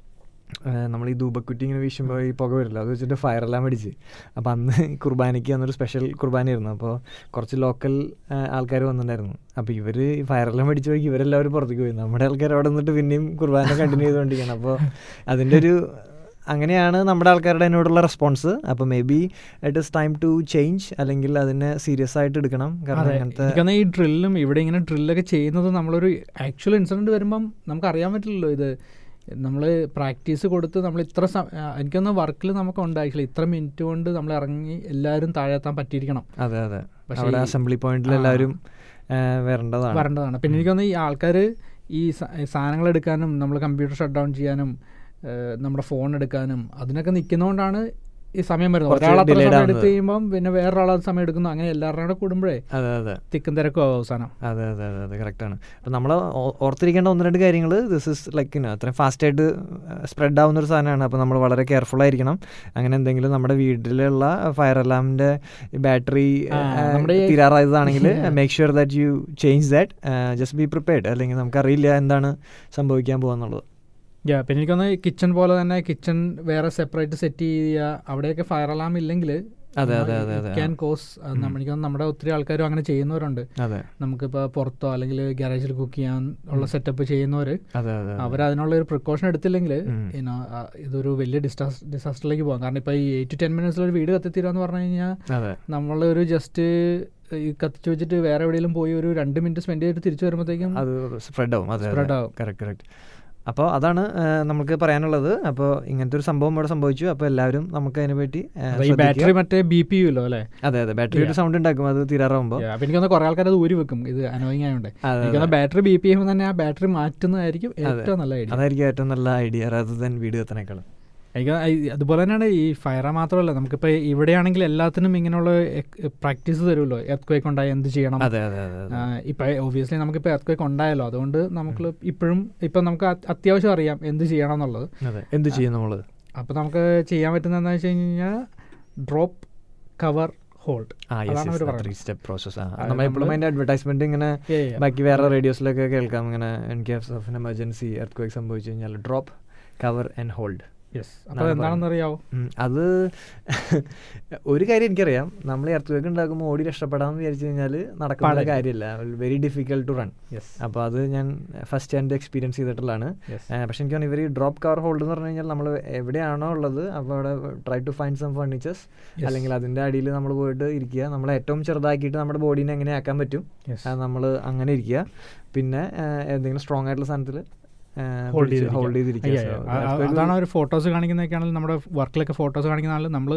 നമ്മൾ ഈ ധൂപക്കുറ്റി ഇങ്ങനെ വീശുമ്പോൾ ഈ പുക വരില്ല അത് വെച്ചിട്ട് ഫയർ എല്ലാം അടിച്ച് അപ്പോൾ അന്ന് ഈ കുർബാനയ്ക്ക് അന്നൊരു സ്പെഷ്യൽ കുർബാനയായിരുന്നു അപ്പോൾ കുറച്ച് ലോക്കൽ ആൾക്കാർ വന്നിട്ടുണ്ടായിരുന്നു അപ്പോൾ ഇവർ ഫയർ എല്ലാം അടിച്ച് പോയി ഇവരെല്ലാവരും പുറത്തേക്ക് പോയി നമ്മുടെ ആൾക്കാർ അവിടെ നിന്നിട്ട് പിന്നെയും കുർബാന കണ്ടിന്യൂ ചെയ്തുകൊണ്ടിരിക്കണം അപ്പോൾ അതിൻ്റെ ഒരു അങ്ങനെയാണ് നമ്മുടെ ആൾക്കാരുടെ അതിനോടുള്ള റെസ്പോൺസ് അപ്പോൾ maybe it is time to change അല്ലെങ്കിൽ അതിനെ സീരിയസ് ആയിട്ട് എടുക്കണം കാരണം അതെ അങ്ങനത്തെ എനിക്കൊന്ന് ഈ ഡ്രില്ലും ഇവിടെ ഇങ്ങനെ ഡ്രില്ലൊക്കെ ചെയ്യുന്നത് നമ്മളൊരു ആക്ച്വൽ ഇൻസിഡൻറ്റ് വരുമ്പം നമുക്ക് അറിയാൻ പറ്റില്ലല്ലോ ഇത് നമ്മൾ പ്രാക്ടീസ് കൊടുത്ത് നമ്മൾ ഇത്ര സം- ആ, എനിക്കൊന്ന് വർക്കിൽ നമുക്ക് ഉണ്ട് ആക്ച്വലി ഇത്ര മിനിറ്റ് കൊണ്ട് നമ്മൾ ഇറങ്ങി എല്ലാവരും താഴെത്താൻ പറ്റിയിരിക്കണം അതെ അതെ പക്ഷേ അവിടെ ഈ- അസംബ്ലി പോയിന്റിൽ ആ. എല്ലാവരും ആ, വരേണ്ടതാണ് വരേണ്ടതാണ് പിന്നെ എനിക്കൊന്ന് ഈ ആൾക്കാർ ഈ സ- സാധനങ്ങൾ എടുക്കാനും നമ്മൾ കമ്പ്യൂട്ടർ ഷട്ട് ഡൗൺ ചെയ്യാനും ഏഹ്, നമ്മുടെ ഫോൺ എടുക്കാനും അതിനൊക്കെ നിൽക്കുന്നതുകൊണ്ടാണ് ഈ സമയം വരുന്നത് കുറച്ച് ഒരാൾ അത്ര delayed സമയം ആവുന്നത്. എടുത്ത് കഴിയുമ്പം പിന്നെ വേറൊരാൾ അത് സമയം എടുക്കുന്നു അങ്ങനെ എല്ലാവരുടെയും കൂടെ കൂടുമ്പോഴേ അതെ അതെ തിക്കും തിരക്കും ആവും അവസാനം അതെ അതെ അതെ അതെ കറക്റ്റാണ് അപ്പം നമ്മൾ ഓർത്തിരിക്കേണ്ട ഒന്ന് രണ്ട് കാര്യങ്ങൾ ദിസ് ഇസ് ലൈക്ക് അത്രയും ഫാസ്റ്റായിട്ട് സ്പ്രെഡ് ആവുന്ന ഒരു സാധനമാണ് അപ്പോൾ നമ്മൾ വളരെ കെയർഫുൾ ആയിരിക്കണം അങ്ങനെ എന്തെങ്കിലും നമ്മുടെ വീട്ടിലുള്ള ഫയർ അലാമിൻ്റെ ബാറ്ററി ആ, നമ്മുടെ ഈ- തീരാറായതാണെങ്കിൽ make sure that you change that just be prepared അല്ലെങ്കിൽ നമുക്കറിയില്ല എന്താണ് സംഭവിക്കാൻ പോകുന്നുള്ളത് യാ പിന്നെ എനിക്കൊന്ന് കിച്ചൺ പോലെ തന്നെ കിച്ചൺ വേറെ സെപ്പറേറ്റ് സെറ്റ് ചെയ്യുക അവിടെയൊക്കെ ഫയർ അലാം ഇല്ലെങ്കിൽ അതെ, അതെ, അതെ, അതെ. ക്യാൻ കോസ് എനിക്കൊന്ന് നമ്മുടെ ഒത്തിരി ആൾക്കാരും അങ്ങനെ ചെയ്യുന്നവരുണ്ട് അതെ നമുക്കിപ്പോൾ പുറത്തോ അല്ലെങ്കിൽ ഗാരേജിൽ കുക്ക് ചെയ്യാൻ ഉള്ള സെറ്റപ്പ് ചെയ്യുന്നവർ അതെ അതെ അവർ അതിനുള്ള ഒരു പ്രിക്കോഷൻ എടുത്തില്ലെങ്കിൽ ഉം. ഇനോ ഇതൊരു വലിയ ഡിസാസ് ഡിസാസ്റ്ററിലേക്ക് പോകാം കാരണം ഇപ്പോൾ ഈ എയ്റ്റ് ടു ടെൻ മിനിറ്റ്സിൽ ഒരു വീട് കത്തിത്തീരാന്ന് പറഞ്ഞു കഴിഞ്ഞാൽ അതെ നമ്മളൊരു ജസ്റ്റ് ഈ കത്തിച്ച് വെച്ചിട്ട് വേറെ എവിടെയെങ്കിലും പോയി ഒരു രണ്ട് മിനിറ്റ് സ്പെൻഡ് ചെയ്തിട്ട് തിരിച്ചു വരുമ്പോഴത്തേക്കും അത് സ്പ്രെഡ് ആവും അതെ Spread ആവും. കറക്റ്റ് കറക്റ്റ് അപ്പോൾ അതാണ് ആ, നമുക്ക് പറയാനുള്ളത് അപ്പോൾ ഇങ്ങനത്തെ ഒരു സംഭവം ഇവിടെ സംഭവിച്ചു അപ്പോൾ എല്ലാവരും നമുക്ക് അതിനെ പറ്റി ആ, അപ്പൊ ഈ ശ്രദ്ധിക്കുക. ബാറ്ററി മറ്റേ ബി പി യുല്ലോ അല്ലേ അതെ അതെ ബാറ്ററി ഒരു Yeah. സൗണ്ട് ഉണ്ടാക്കും അത് തീരാറാവുമ്പോൾ Yeah, അപ്പൊ എനിക്കൊന്ന് കുറെ ആൾക്കാർ അത് ഊരി വെക്കും ഇത് അനോയിങ് ആയതുകൊണ്ട് അതെ, എനിക്കൊന്ന് അതെ. ബാറ്ററി ബി പി ചെയ്യുമ്പോൾ തന്നെ ആ ബാറ്ററി മാറ്റുന്നതായിരിക്കും അതെ. ഏറ്റവും നല്ല ഐഡിയ അതായിരിക്കും ഏറ്റവും നല്ല ഐഡിയ rather than വീട് കത്തനേക്കാളും എനിക്ക് ഈ- അതുപോലെ തന്നെയാണ് ഈ ഫയറ മാത്രമല്ല നമുക്കിപ്പോൾ ഇവിടെയാണെങ്കിൽ എല്ലാത്തിനും ഇങ്ങനെയുള്ള പ്രാക്ടീസ് തരുമല്ലോ എർത്ത് ക്വേക്ക് ഉണ്ടായി എന്ത് ചെയ്യണം അതെ അതെ അതെ അതെ. ഇപ്പം ഒബിയസ്ലി നമുക്കിപ്പോൾ എർത്ത് ക്വേക്ക് ഉണ്ടായല്ലോ അതുകൊണ്ട് നമുക്ക് ഇപ്പോഴും ഇപ്പം നമുക്ക് അത് അത്യാവശ്യം അറിയാം എന്ത് ചെയ്യണം എന്നുള്ളത് അതെ എന്ത് ചെയ്യും നമ്മൾ അപ്പോൾ നമുക്ക് ചെയ്യാൻ പറ്റുന്നത് എന്താ വെച്ച് കഴിഞ്ഞാൽ ഡ്രോപ്പ് കവർ ഹോൾഡ് ആ അതാണ് അവര് യെസ് ത്രീ പറയുന്നത്. സ്റ്റെപ്പ് പ്രോസസ് ആ അത് നമ്മൾ എപ്പോഴും നമ്മള് അതിന്റെ അഡ്വർടൈസ്മെന്റ് ഇങ്ങനെ Yeah, yeah. ബാക്കി വേറെ റേഡിയോസിലൊക്കെ കേൾക്കാം ഇങ്ങനെ in case of an emergency earthquake സംഭവിച്ചു കഴിഞ്ഞാൽ drop cover and hold yes അപ്പോൾ എന്താണെന്ന് അറിയാവോ ഉം, അത് ഒരു കാര്യം എനിക്കറിയാം നമ്മൾ എർത്ത് ഉണ്ടാക്കുമ്പോൾ ഓടി രക്ഷപ്പെടാമെന്ന് വിചാരിച്ചു കഴിഞ്ഞാൽ നടക്കുന്ന പാടില്ല. കാര്യമില്ല very difficult to run yes അപ്പോൾ അത് ഞാൻ ഫസ്റ്റ് ഹാൻഡ് എക്സ്പീരിയൻസ് ചെയ്തിട്ടുള്ളതാണ് യെസ് ഏഹ് പക്ഷെ എനിക്ക് തോന്നുന്നു ഇവർ ഈ ഡ്രോപ്പ് കവർ ഹോൾഡ് എന്ന് പറഞ്ഞു കഴിഞ്ഞാൽ നമ്മൾ എവിടെയാണോ ഉള്ളത് അപ്പോൾ അവിടെ try to find some furnitures Yes. അല്ലെങ്കിൽ അതിൻ്റെ അടിയിൽ നമ്മൾ പോയിട്ട് ഇരിക്കുക നമ്മൾ ഏറ്റവും ചെറുതാക്കിയിട്ട് നമ്മുടെ ബോഡീനെ എങ്ങനെ ആക്കാൻ പറ്റും യെസ് നമ്മൾ അങ്ങനെ ഇരിക്കുക പിന്നെ ഏഹ് എന്തെങ്കിലും സ്ട്രോങ് ആയിട്ടുള്ള സാധനത്തിൽ ഹോൾഡ് ചെയ്തിരിക്കുക. ഹോൾഡ് ചെയ്തിരിക്കുക അയ്യ, So, ആ- ആ- earthquake അതാണ് ഒരു ഫോട്ടോസ് കാണിക്കുന്നതൊക്കെ ആണെങ്കിൽ നമ്മുടെ വർക്കിലൊക്കെ ഫോട്ടോസ് കാണിക്കുന്ന നമ്മൾ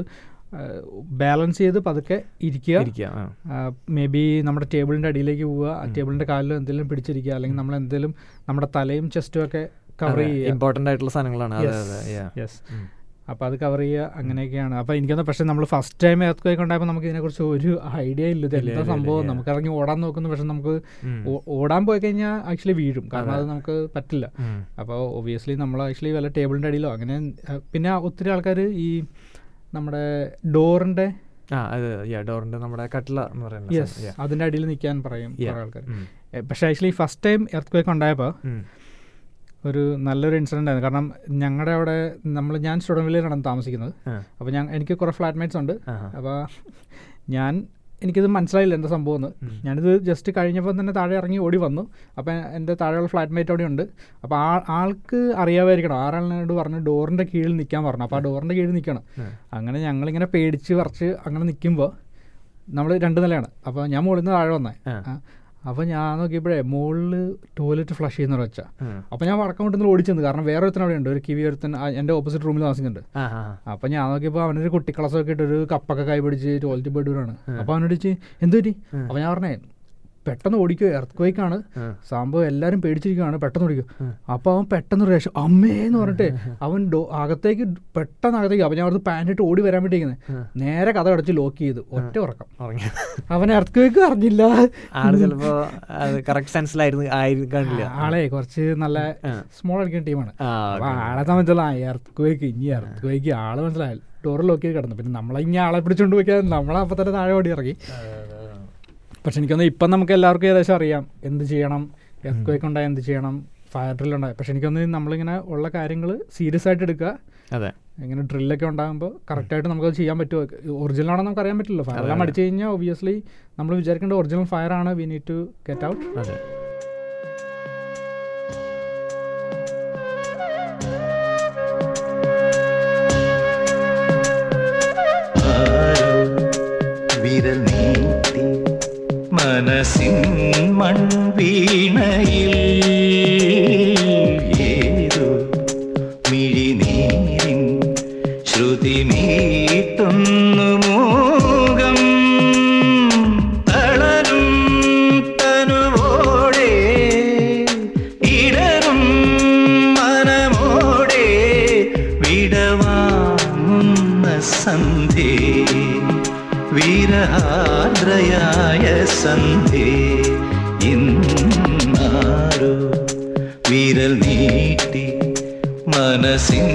ബാലൻസ് ചെയ്ത് പതുക്കെ ഇരിക്കുക ഇരിക്കുക ആ. മേ ബി നമ്മുടെ ടേബിളിൻ്റെ അടിയിലേക്ക് പോവുക ആ ടേബിളിൻ്റെ കാലിൽ എന്തെങ്കിലും പിടിച്ചിരിക്കുക അല്ലെങ്കിൽ നമ്മൾ എന്തെങ്കിലും നമ്മുടെ തലയും ചെസ്റ്റും ഒക്കെ കവർ ചെയ്യുക ഇമ്പോർട്ടൻ്റ് ആയിട്ടുള്ള സാധനങ്ങളാണ് അതെ Yes. അതെ yeah. യെസ് ഉം. അപ്പോൾ അത് കവർ ചെയ്യുക അങ്ങനെയൊക്കെയാണ് അപ്പോൾ എനിക്കൊന്ന് പക്ഷേ നമ്മൾ ഫസ്റ്റ് ടൈം എർത്ത് ഉണ്ടായപ്പോൾ നമുക്ക് ഇതിനെക്കുറിച്ച് ഒരു ഐഡിയ ഇല്ല ഇത് ഇല്ല, എന്താ ഇല്ല, സംഭവം ഇല്ല. നമുക്ക് ഇറങ്ങി ഓടാൻ നോക്കുന്നു പക്ഷെ നമുക്ക് ഉം. ഓ- ഓടാൻ പോയി കഴിഞ്ഞാൽ ആക്ച്വലി വീഴും കാരണം അതെ. അത് നമുക്ക് പറ്റില്ല ഉം. അപ്പോൾ ഒബിയസ്ലി നമ്മൾ ആക്ച്വലി വല്ല ടേബിളിൻ്റെ അടിയിലോ അങ്ങനെ ആ, പിന്നെ ഒത്തിരി ആൾക്കാർ ഈ നമ്മുടെ ഡോറിൻ്റെ ആ അത് ഡോറിന്റെ നമ്മുടെ കട്ടില എന്ന് പറയുന്നത് യെസ് അതിൻ്റെ അടിയിൽ നിൽക്കാൻ പറയും Yeah. കുറേ ആൾക്കാർ ഉം. പക്ഷേ actually first time earthquake ഉണ്ടായപ്പോൾ ഉം. ഒരു നല്ലൊരു ഇൻസിഡൻ്റ് ആയിരുന്നു കാരണം ഞങ്ങളുടെ അവിടെ നമ്മൾ ഞാൻ സ്റ്റുഡൻറ്റ് വില്ലേജാണ് താമസിക്കുന്നത് ആ. അപ്പോൾ ഞാൻ എനിക്ക് കുറേ ഫ്ലാറ്റ്മേറ്റ്സ് ഉണ്ട് ആഹാ. അപ്പോൾ ഞാൻ എനിക്കിത് മനസ്സിലായില്ല എന്താ സംഭവം എന്ന് ഉം. ഞാനിത് ജസ്റ്റ് കഴിഞ്ഞപ്പോൾ തന്നെ താഴെ ഇറങ്ങി ഓടി വന്നു അപ്പോൾ എൻ്റെ താഴെയുള്ള ഫ്ലാറ്റ്മേറ്റ് അവിടെ ഉണ്ട് അപ്പോൾ ആ ആൾക്ക് അറിയാമായിരിക്കണം ആരാളിനോട് പറഞ്ഞു ഡോറിൻ്റെ കീഴിൽ നിൽക്കാൻ പറഞ്ഞു അപ്പോൾ ആ ഡോറിൻ്റെ കീഴിൽ നിൽക്കണം ഉം. അങ്ങനെ ഞങ്ങളിങ്ങനെ പേടിച്ച് പറിച്ച് അങ്ങനെ നിൽക്കുമ്പോൾ നമ്മൾ രണ്ട് നിലയാണ് അപ്പോൾ ഞാൻ മുകളിൽ നിന്ന് താഴെ വന്നേ ആ. അപ്പോൾ ഞാൻ നോക്കിയപ്പോഴേ മുകളിൽ ടോയ്ലറ്റ് ഫ്ലഷ് ചെയ്യുന്ന വെച്ചാ ഉം. അപ്പോൾ ഞാൻ വടക്കം കൊണ്ടുവന്ന് ഓടിച്ചെന്ന് കാരണം വേറെ ഒരുത്തൻ അവിടെ ഉണ്ട് ഒരു കിവി ഒരുത്തൻ ആ, എൻ്റെ ഓപ്പോസിറ്റ് റൂമിൽ താമസിക്കുന്നുണ്ട് ആ, ആ, ആ. അപ്പം ഞാൻ നോക്കിയപ്പോൾ അവനൊരു കുട്ടിക്കളസൊക്കെ ഇട്ട് ഒരു കപ്പൊക്കെ കൈ പിടിച്ച് ടോയ്ലറ്റ് പോയിട്ട് വരാണ് അപ്പോൾ അവനോട് ചോദിച്ച് എന്ത് പറ്റി ഉം. അപ്പോൾ ഞാൻ പറഞ്ഞേ പെട്ടെന്ന് ഓടിക്കുക എർത്ത് ക്വേക്കാണ് ഉം. സംഭവം എല്ലാവരും പേടിച്ചിരിക്കുകയാണ് പെട്ടെന്ന് ഓടിക്കും ഉം. അപ്പോൾ അവൻ പെട്ടെന്ന് രക്ഷ അമ്മേന്ന് പറഞ്ഞിട്ട് അവൻ ഡോ അകത്തേക്ക് പെട്ടെന്ന് അകത്തേക്ക് അപ്പോൾ ഞാൻ അവിടുന്ന് പാൻറ് ഇട്ട് ഓടി വരാൻ വേണ്ടിയിരിക്കുന്നത് ഉം. നേരെ കഥ അടച്ച് ലോക്ക് ചെയ്തു ഒറ്റ ഉറക്കം ഉറങ്ങി അവൻ എർത്ത് ക്വേക്ക് അറിഞ്ഞില്ല ആള് ചിലപ്പോ അത് കറക്റ്റ് സെൻസിലായിരുന്നു ആയിരിക്കാണില്ല ആളെ കുറച്ച് നല്ല ആ. സ്മോൾ അടിക്കുന്ന ടീമാണ് ആ, അപ്പൊ okay. ആളെ സംബന്ധിച്ചുള്ള എർത്ത് ക്വേക്ക് ഇനി എർത്ത് ക്വേക്ക് ആള് മനസ്സിലായി ഡോർ ലോക്ക് ചെയ്ത് കിടന്നു പിന്നെ നമ്മളെ ഇനി ആളെ പിടിച്ചോണ്ട് പോയിക്കാൻ നമ്മളപ്പം തന്നെ താഴെ ഓടി ഇറങ്ങി പക്ഷെ എനിക്കൊന്ന് ഇപ്പം നമുക്ക് എല്ലാവർക്കും ഏകദേശം അറിയാം എന്ത് ചെയ്യണം എർത്ത് ക്വേക്ക് ഉണ്ടായാൽ എന്ത് ചെയ്യണം ഫയർ ഡ്രിൽ ഉണ്ടായി പക്ഷെ എനിക്കൊന്ന് നമ്മളിങ്ങനെ ഉള്ള കാര്യങ്ങൾ സീരിയസ് ആയിട്ട് എടുക്കുക അതെ ഇങ്ങനെ ഡ്രില്ലൊക്കെ ഉണ്ടാകുമ്പോൾ കറക്റ്റായിട്ട് നമുക്കത് ചെയ്യാൻ പറ്റുമോ ഒറിജിനൽ ആണെന്ന് നമുക്ക് അറിയാൻ പറ്റില്ലല്ലോ ഫയർ എല്ലാം അടിച്ചു കഴിഞ്ഞാൽ ഒബിയസ്ലി നമ്മൾ വിചാരിക്കേണ്ട ഒറിജിനൽ ഫയർ ആണ് we need to get out അതെ ആരോ വിരൽ നീട്ടി മനസ്സിൻ മൺവീണയിൽ ഏതോ മിഴിനീരിൻ ശ്രുതി മീട്ടുന്നു മോകം തളരും തനുവോടെ ഇടറും മനമോടെ വിടവാങ്ങുന്ന സന്ധ്യേ വീരഹാദ്രയായ സന്ധ്യേ ഇന്നാരോ വിരൽ നീട്ടി മനസ്സിൻ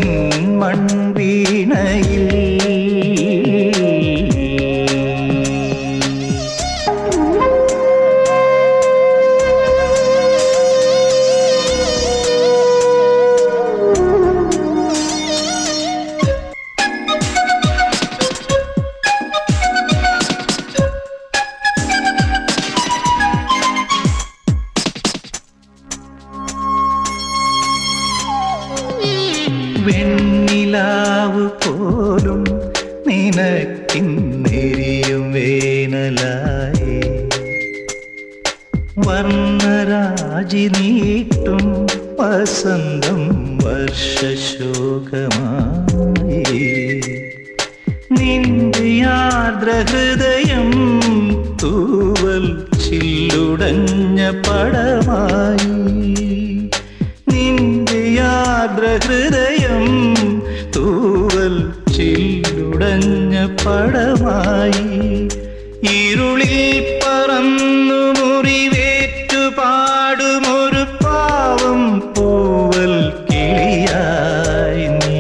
മൺവീണയിൽ വെണ്ണിലാവ് പോലും നിനക്കിന്നെരിയും വേനലായി വർണ്ണരാജി നീട്ടും വസന്തം വർഷശോകമായി നിന്റെ ആർദ്രഹൃദയം തൂവൽ ചില്ലുടഞ്ഞ പടമായി നിന്റെ ആർദ്രഹൃദയം തൂവൽ ചില്ലുടഞ്ഞ പടമായി ഇരുളിൽ പറന്നു മുറിവേറ്റു പാടുമൊരു പാവം പൂവൽ കിളിയായി നീ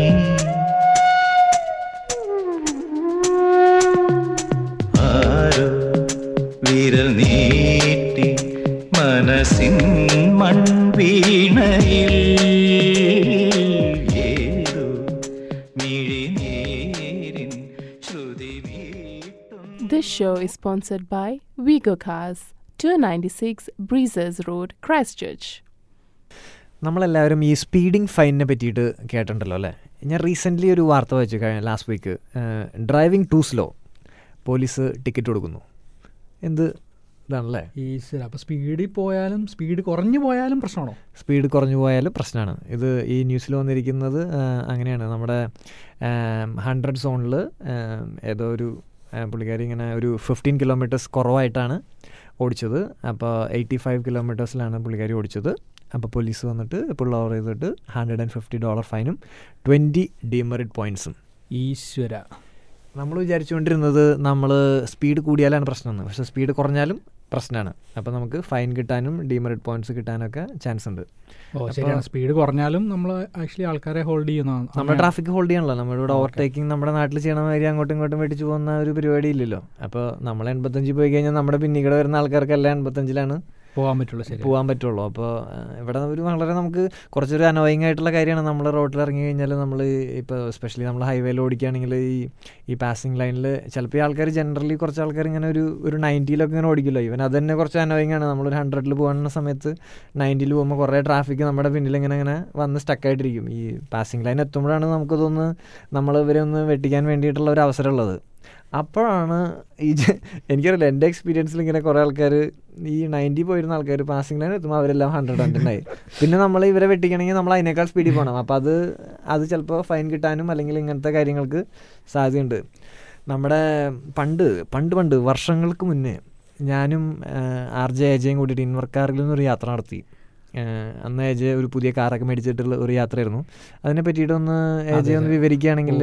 ആരോ വിരൽ നീട്ടി മനസ്സിൻ മൺവീണയിൽ ഏതോ This show is sponsored by Vigo Cars, 296 Breezers Road, Christchurch. നമ്മളെല്ലാവരും ഈ സ്പീഡിംഗ് ഫൈനിനെ പറ്റിയിട്ട് കേട്ടിട്ടുണ്ടല്ലോ അല്ലേ ഞാൻ റീസെൻ്റ്ലി ഒരു വാർത്ത വായിച്ചു കഴിഞ്ഞ last week driving too slow police ticket കൊടുക്കുന്നു എന്ത് ഇതാണല്ലേ ഈശ്വര അപ്പോൾ സ്പീഡിൽ പോയാലും സ്പീഡ് കുറഞ്ഞു പോയാലും പ്രശ്നമാണോ സ്പീഡ് കുറഞ്ഞു പോയാലും പ്രശ്നമാണ് ഇത് ഈ ന്യൂസിൽ വന്നിരിക്കുന്നത് ആ, അങ്ങനെയാണ് നമ്മുടെ ഹൺഡ്രഡ് സോണിൽ ഏതോ ഒരു ആ, പുള്ളിക്കാരി ഇങ്ങനെ ഒരു ഫിഫ്റ്റീൻ കിലോമീറ്റേഴ്സ് കുറവായിട്ടാണ് ഓടിച്ചത് അപ്പോൾ എയ്റ്റി ഫൈവ് കിലോമീറ്റേഴ്സിലാണ് പുള്ളിക്കാരി ഓടിച്ചത് അപ്പോൾ പോലീസ് വന്നിട്ട് പുൾ ഓവർ ചെയ്തിട്ട് ഹൺഡ്രഡ് ആൻഡ് ഫിഫ്റ്റി ഡോളർ ഫൈനും ട്വൻറ്റി ഡിമെറിറ്റ് പോയിൻറ്സും ഈശ്വര നമ്മൾ വിചാരിച്ചുകൊണ്ടിരുന്നത് നമ്മൾ സ്പീഡ് കൂടിയാലാണ് പ്രശ്നമെന്ന് പക്ഷേ സ്പീഡ് കുറഞ്ഞാലും പ്രശ്നമാണ് അപ്പോൾ നമുക്ക് ഫൈൻ കിട്ടാനും ഡിമെറിറ്റ് പോയിന്റ്സ് കിട്ടാനൊക്കെ ചാൻസ് ഉണ്ട് ഓ ശരിയാണ് സ്പീഡ് കുറഞ്ഞാലും നമ്മൾ ആക്ച്വലി ആൾക്കാരെ ഹോൾഡ് ചെയ്യുന്നതാണ് നമ്മുടെ ട്രാഫിക് ഹോൾഡ് ചെയ്യണല്ലോ നമ്മുടെ ഇവിടെ ഓവർടേക്കിംഗ് നമ്മുടെ നാട്ടിൽ ചെയ്യണ മാതിരി അങ്ങോട്ടും ഇങ്ങോട്ടും വെട്ടിച്ച് പോകുന്ന ഒരു പരിപാടി ഇല്ലല്ലോ അപ്പോൾ നമ്മൾ എൺപത്തഞ്ച് പോയി കഴിഞ്ഞാൽ നമ്മുടെ പിന്നീട് വരുന്ന ആൾക്കാർക്കെല്ലാം എൺപത്തഞ്ചിലാണ് പോകാൻ പറ്റുള്ളൂ ശരി പോകാൻ പറ്റുള്ളൂ അപ്പോൾ ഇവിടെ ഒരു വളരെ നമുക്ക് കുറച്ചൊരു അനോയിങ് ആയിട്ടുള്ള കാര്യമാണ് നമ്മൾ റോഡിൽ ഇറങ്ങി കഴിഞ്ഞാൽ നമ്മൾ ഇപ്പോൾ എസ്പെഷ്യലി നമ്മൾ ഹൈവേയിൽ ഓടിക്കുകയാണെങ്കിൽ ഈ ഈ പാസിംഗ് ലൈനിൽ ചിലപ്പോൾ ഈ ആൾക്കാർ ജനറലി കുറച്ച് ആൾക്കാർ ഇങ്ങനെ ഒരു ഒരു നയൻറ്റിയിലൊക്കെ ഇങ്ങനെ ഓടിക്കില്ല ഇവൻ അത് തന്നെ കുറച്ച് അനോയിങ് ആണ് നമ്മളൊരു ഹൺഡ്രഡിൽ പോകുന്ന സമയത്ത് നയൻറ്റിയിൽ പോകുമ്പോൾ കുറേ ട്രാഫിക് നമ്മുടെ പിന്നിൽ ഇങ്ങനെ ഇങ്ങനെ വന്ന് സ്റ്റക്കായിട്ടിരിക്കും ഈ പാസിംഗ് ലൈൻ എത്തുമ്പോഴാണ് നമുക്കതൊന്ന് നമ്മൾ ഇവരെ ഒന്ന് വെട്ടിക്കാൻ വേണ്ടിയിട്ടുള്ള ഒരു അവസരമുള്ളത് അപ്പോഴാണ് ഈ ജ- എനിക്കറിയില്ല എൻ്റെ എക്സ്പീരിയൻസിൽ ഇങ്ങനെ കുറേ ആൾക്കാർ ഈ നയൻറ്റി പോയിരുന്ന ആൾക്കാർ പാസിംഗ് ലൈൻ എത്തുമ്പോൾ അവരെല്ലാം ഹൺഡ്രഡ് ഹൺഡ്രഡ് ആയി പിന്നെ നമ്മൾ ഇവരെ വെട്ടിക്കണമെങ്കിൽ നമ്മൾ അതിനേക്കാൾ സ്പീഡിൽ പോകണം അപ്പോൾ അത് അത് ചിലപ്പോൾ ഫൈൻ കിട്ടാനും അല്ലെങ്കിൽ ഇങ്ങനത്തെ കാര്യങ്ങൾക്ക് സാധ്യതയുണ്ട് നമ്മുടെ പണ്ട് പണ്ട് പണ്ട് വർഷങ്ങൾക്ക് മുന്നേ ഞാനും ആർ ജെ അജയും കൂടിയിട്ട് ഇൻവർക്കാറിൽ നിന്നൊരു യാത്ര നടത്തി ഏഹ് അന്ന് ഏജെ ഒരു പുതിയ കാറൊക്കെ മേടിച്ചിട്ടുള്ള ഒരു യാത്രയായിരുന്നു അതിനെ പറ്റിയിട്ടൊന്ന് ഏജെ ഒന്ന് വിവരിക്കുകയാണെങ്കിൽ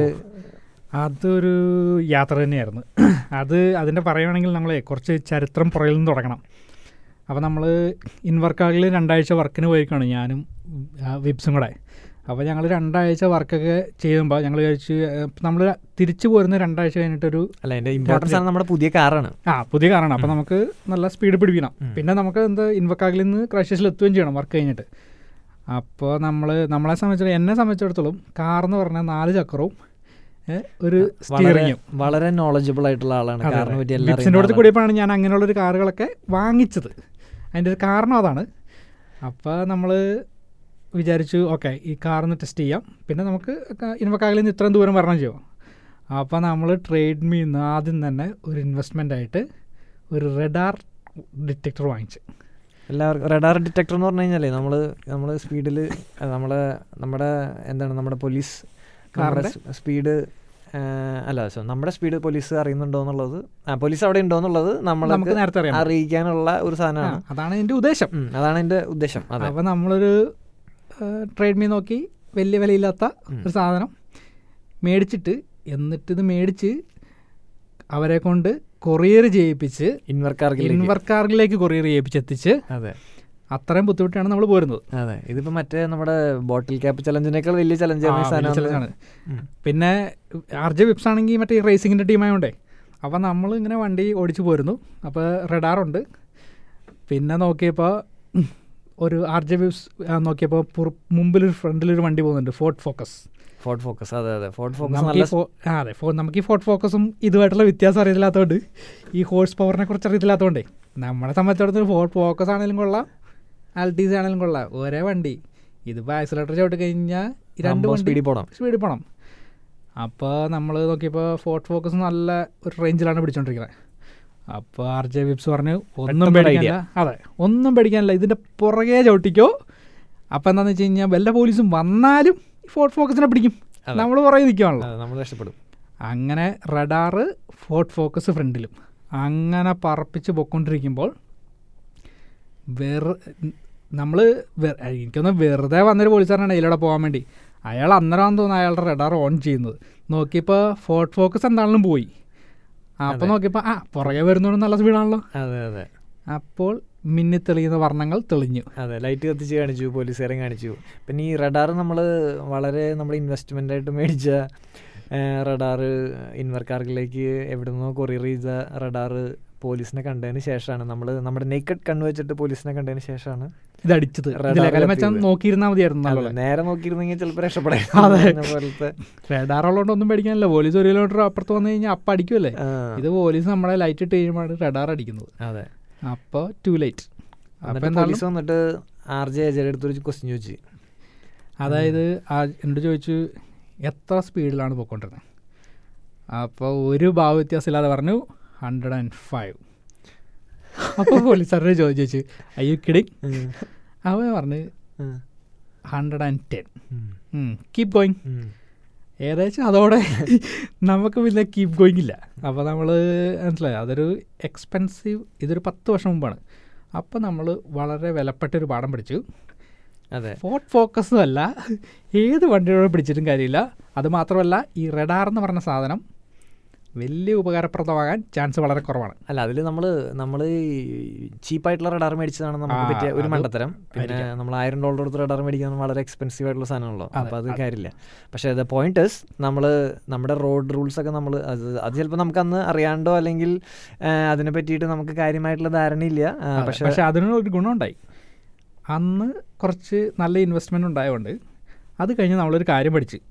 അതൊരു യാത്ര തന്നെയായിരുന്നു അത് അതിൻ്റെ പറയുകയാണെങ്കിൽ നമ്മളെ കുറച്ച് ചരിത്രം പുറകിൽ നിന്ന് തുടങ്ങണം അപ്പോൾ നമ്മൾ ഇൻവർക്കാളിൽ രണ്ടാഴ്ച വർക്കിന് പോയിക്കാണ് ഞാനും ആ, വിപ്സും കൂടെ അപ്പോൾ ഞങ്ങൾ രണ്ടാഴ്ച വർക്കൊക്കെ ചെയ്യുമ്പോൾ ഞങ്ങൾ വിചാരിച്ചു നമ്മൾ തിരിച്ചു പോരുന്ന രണ്ടാഴ്ച കഴിഞ്ഞിട്ടൊരു അല്ല എൻ്റെ ഇമ്പോർട്ടൻസ് ആണ് നമ്മുടെ പുതിയ കാറാണ് ആ പുതിയ കാറാണ് അപ്പോൾ നമുക്ക് നല്ല സ്പീഡ് പിടിപ്പിക്കണം പിന്നെ നമുക്ക് എന്താ ഇൻവക്കാഗിൽ നിന്ന് ക്രൈസ്റ്റേഴ്സിൽ എത്തുകയും ചെയ്യണം വർക്ക് കഴിഞ്ഞിട്ട് അപ്പോൾ നമ്മൾ നമ്മളെ സംബന്ധിച്ചിടത്തോളം എന്നെ സംബന്ധിച്ചിടത്തോളം കാർ എന്ന് പറഞ്ഞാൽ നാല് ചക്രവും ഏ, ഒരു വളരെ സ്റ്റിയറിങ്ങും വളരെ നോളജബിൾ ആയിട്ടുള്ള ആളാണ് കാറിനെ പറ്റി എല്ലാം വിപ്സിൻ്റെ അറിയുന്ന അടുത്ത് ആളാണ്. കൂടിയപ്പോഴാണ് ഞാൻ അങ്ങനെയുള്ളൊരു കാറുകളൊക്കെ വാങ്ങിച്ചത് അതിൻ്റെ ഒരു കാരണം അതാണ് അപ്പോൾ നമ്മൾ വിചാരിച്ചു ഓക്കെ ഈ കാറിന്ന് ടെസ്റ്റ് ചെയ്യാം പിന്നെ നമുക്ക് ഇൻവക്കാഗിൽ നിന്ന് ഇത്രയും ദൂരം വരണം ചെയ്യാം അപ്പോൾ നമ്മൾ ട്രേഡ് മീന്ന് ആദ്യം തന്നെ ഒരു ഇൻവെസ്റ്റ്മെൻ്റ് ആയിട്ട് ഒരു റെഡാർ ഡിറ്റക്ടർ വാങ്ങിച്ചു എല്ലാവർക്കും റഡാർ ഡിറ്റക്ടർ എന്ന് പറഞ്ഞു കഴിഞ്ഞാലേ നമ്മൾ നമ്മൾ സ്പീഡിൽ നമ്മളെ നമ്മുടെ എന്താണ് നമ്മുടെ പോലീസ് കാറിന്റെ? സ്പീഡ് അല്ല സോ നമ്മുടെ സ്പീഡ് പോലീസ് അറിയുന്നുണ്ടോ എന്നുള്ളത് ആ പോലീസ് അവിടെ ഉണ്ടോ എന്നുള്ളത് നമുക്ക് നമ്മൾ നേരത്തെ അറിയാം അറിയിക്കാനുള്ള ഒരു ആ, സാധനമാണ് അതാണ് എൻ്റെ ഉദ്ദേശം ഉം, അതാണ് എൻ്റെ ഉദ്ദേശം അതെ അപ്പോൾ നമ്മളൊരു ട്രേഡ് മീ നോക്കി വലിയ വിലയില്ലാത്ത ഉം. ഒരു സാധനം മേടിച്ചിട്ട് എന്നിട്ട് ഇത് മേടിച്ച് അവരെ കൊണ്ട് കൊറിയർ ചെയ്യിപ്പിച്ച് ഇൻവർക്കാർക്കിലേക്ക് ഇൻവർക്കാർക്കിലേക്ക് കൊറിയർ ചെയ്യിപ്പിച്ച് എത്തിച്ച് അതെ അത്രയും ബുദ്ധിമുട്ടാണ് നമ്മൾ പോരുന്നത് അതെ ഇതിപ്പോ മറ്റേ നമ്മുടെ ബോട്ടിൽ ക്യാപ്പ് ചലഞ്ചിനേക്കാൾ വലിയ ചലഞ്ച് ആ, വലിയ challenge ആണ്. പിന്നെ ആർ ജെ വിപ്സ് ആണെങ്കിൽ മറ്റേ റേസിങ്ങിൻ്റെ ടീമായോണ്ടേ അപ്പോൾ നമ്മൾ ഇങ്ങനെ വണ്ടി ഓടിച്ചു പോരുന്നു അപ്പോൾ റെഡാറുണ്ട് പിന്നെ നോക്കിയപ്പോൾ ഒരു ആർ ജെ വിപ്സ് നോക്കിയപ്പോൾ പുറ- മുമ്പിലൊരു ഫ്രണ്ടിലൊരു വണ്ടി പോകുന്നുണ്ട് ഫോർട്ട് ഫോക്കസ് ഫോർഡ് ഫോക്കസ് അതെ അതെ ഫോർഡ് ഫോക്കസ് നമുക്ക് ഈ നല്ല ഫോ- ആ അതെ ഫോ നമുക്ക് ഈ ഫോർട്ട് ഫോക്കസും ഇതുമായിട്ടുള്ള വ്യത്യാസം അറിയത്തില്ലാത്തതുകൊണ്ട് ഈ ഹോഴ്സ് പവറിനെ കുറിച്ച് അറിയത്തില്ലാത്തതുകൊണ്ടേ നമ്മളെ സംബന്ധിച്ചിടത്തോളം ഫോർട്ട് ഫോക്കസ് ആണെങ്കിലും കൊള്ളാം ആൽട്ടീസ് ആണെങ്കിലും കൊള്ളാം ഒരേ വണ്ടി ഇതിപ്പോൾ ആക്സിലേറ്റർ ചവിട്ടി കഴിഞ്ഞാൽ ഈ രണ്ട് സംഭവം വണ്ടി സ്പീഡിൽ പോണം സ്പീഡിൽ പോകണം അപ്പോൾ നമ്മൾ നോക്കിയപ്പോൾ ഫോർട്ട് ഫോക്കസ് നല്ല ഒരു റേഞ്ചിലാണ് പിടിച്ചോണ്ടിരിക്കുന്നത് അപ്പോൾ ആർ ജെ വിപ്സ് പറഞ്ഞു ഒന്നും പെട്ടെന്നൊരു പേടിക്കാനില്ല അതെ ഒന്നും പേടിക്കാനില്ല ഇതിൻ്റെ പുറകെ ചവിട്ടിക്കോ അപ്പോൾ എന്താണെന്ന് വെച്ച് കഴിഞ്ഞാൽ വല്ല പോലീസും വന്നാലും ഫോർട്ട് ഫോക്കസിനെ പിടിക്കും അതെ. നമ്മൾ പുറകെ നിൽക്കുവാണല്ലോ അതെ, നമ്മൾ രക്ഷപ്പെടും അങ്ങനെ റഡാറ് ഫോർട്ട് ഫോക്കസ് ഫ്രണ്ടിലും അങ്ങനെ പറപ്പിച്ച് പൊക്കൊണ്ടിരിക്കുമ്പോൾ വെറു നമ്മൾ എനിക്കൊന്ന് വെറുതെ വന്നൊരു പോലീസുകാരനാണ് ഇതിലൂടെ പോകാൻ വേണ്ടി അയാൾ അന്നേരം തോന്നുന്നു അയാളുടെ റഡാർ ഓൺ ചെയ്യുന്നത് നോക്കിയപ്പോൾ ഫോർട്ട് ഫോക്കസ് എന്താണെങ്കിലും പോയി അപ്പോൾ അതെ. നോക്കിയപ്പോൾ ആ പുറകെ വരുന്നതുകൊണ്ട് നല്ല സ്പീഡാണല്ലോ അതെ അതെ അപ്പോൾ മിന്നി തെളിയുന്ന വർണ്ണങ്ങൾ തെളിഞ്ഞു അതെ ലൈറ്റ് കത്തിച്ച് കാണിച്ചു പോലീസുകാരെ കാണിച്ചു പിന്നെ ഈ റഡാർ നമ്മൾ വളരെ നമ്മൾ ഇൻവെസ്റ്റ്മെൻ്റ് ആയിട്ട് മേടിച്ച റഡാർ ഇൻവർക്കാർക്കിലേക്ക് എവിടെ നിന്നോ കൊറിയർ ചെയ്ത റഡാർ പോലീസിനെ കണ്ടതിന് ശേഷമാണ് നമ്മൾ നമ്മുടെ നേക്കഡ് കണ്ണ് വെച്ചിട്ട് പോലീസിനെ കണ്ടതിന് ശേഷമാണ് ഇത് അടിച്ചത് Radar ഇതിലേക്കാളും വെച്ചാൽ കത്തിയത്. നോക്കിയിരുന്നാൽ മതിയായിരുന്നു അതെ, നല്ലോണം നേരെ നോക്കിയിരുന്നെങ്കിൽ ചിലപ്പോൾ അതെ. രക്ഷപ്പെടാൻ പോലത്തെ റഡാർ ഉള്ളതുകൊണ്ട് ഒന്നും പേടിക്കാനില്ല പോലീസ് ഒരു കിലോമീറ്റർ അപ്പുറത്ത് വന്നു കഴിഞ്ഞാൽ അപ്പം അടിക്കുമല്ലേ ആ, ഇത് പോലീസ് നമ്മളെ ലൈറ്റ് ഇട്ട് കഴിയുമ്പോഴാണ് റഡാർ അടിക്കുന്നത് അതെ അപ്പോൾ ടു ലൈറ്റ് അപ്പം എന്നിട്ട് എന്തായാലും പോലീസ് വന്നിട്ട് ആർ ജെ അജയുടെ അടുത്തൊരു ക്വസ്റ്റ്യൻ ചോദിച്ചു അതായത് ആ എന്നോട് ചോദിച്ചു എത്ര സ്പീഡിലാണ് പോയിക്കൊണ്ടിരുന്നത് അപ്പോൾ ഒരു ഭാവ വ്യത്യാസമില്ലാതെ പറഞ്ഞു ഹൺഡ്രഡ് ആൻഡ് ഫൈവ് അപ്പോൾ പോലീസുകാരുടെ ചോദിച്ചു ചോദിച്ചു അയ്യോ കിഡിങ് അവൻ പറഞ്ഞ് hundred and ten keep going ഏകദേശം അതോടെ നമുക്ക് പിന്നെ കീപ് ഗോയിങ് ഇല്ല അപ്പോൾ നമ്മൾ മനസ്സിലായി അതൊരു എക്സ്പെൻസീവ് ഇതൊരു പത്ത് വർഷം മുമ്പാണ് അപ്പോൾ നമ്മൾ വളരെ വിലപ്പെട്ടൊരു പാഠം പഠിച്ചു അതെ ഫോർട്ട് ഫോക്കസും അല്ല ഏത് വണ്ടിയോട് പിടിച്ചിട്ടും കാര്യമില്ല അത് മാത്രമല്ല ഈ റെഡാർ എന്ന് പറഞ്ഞ സാധനം വലിയ ഉപകാരപ്രദമാകാൻ ചാൻസ് വളരെ കുറവാണ് അല്ല അതിൽ നമ്മൾ നമ്മൾ ചീപ്പായിട്ടുള്ള റഡാർ മേടിച്ചതാണ് നമുക്ക് ആ, പറ്റിയ ഒരു അത് മണ്ടത്തരം പിന്നെ ആയിരിക്കാം. നമ്മൾ ആയിരം ഡോളർ കൊടുത്ത് റഡാർ മേടിക്കുന്നത് വളരെ എക്സ്പെൻസീവ് ആയിട്ടുള്ള സാധനമാണല്ലോ അതെ, അപ്പോൾ അത് അതെ. കാര്യമില്ല പക്ഷേ ദ പോയിന്റ് ഇസ് നമ്മൾ നമ്മുടെ റോഡ് റൂൾസ് ഒക്കെ നമ്മൾ അത് അത് ചിലപ്പോൾ നമുക്ക് അന്ന് അറിയാണ്ടോ അല്ലെങ്കിൽ ആ, അതിനെ പറ്റിയിട്ട് നമുക്ക് കാര്യമായിട്ടുള്ള ധാരണയില്ല ആ, അതെ, പക്ഷേ പക്ഷെ അതിന് ഒരു ഗുണമുണ്ടായി അന്ന് കുറച്ച് നല്ല ഇൻവെസ്റ്റ്മെൻ്റ് ഉണ്ടായതുകൊണ്ട് അത് കഴിഞ്ഞ് നമ്മളൊരു കാര്യം പഠിച്ച്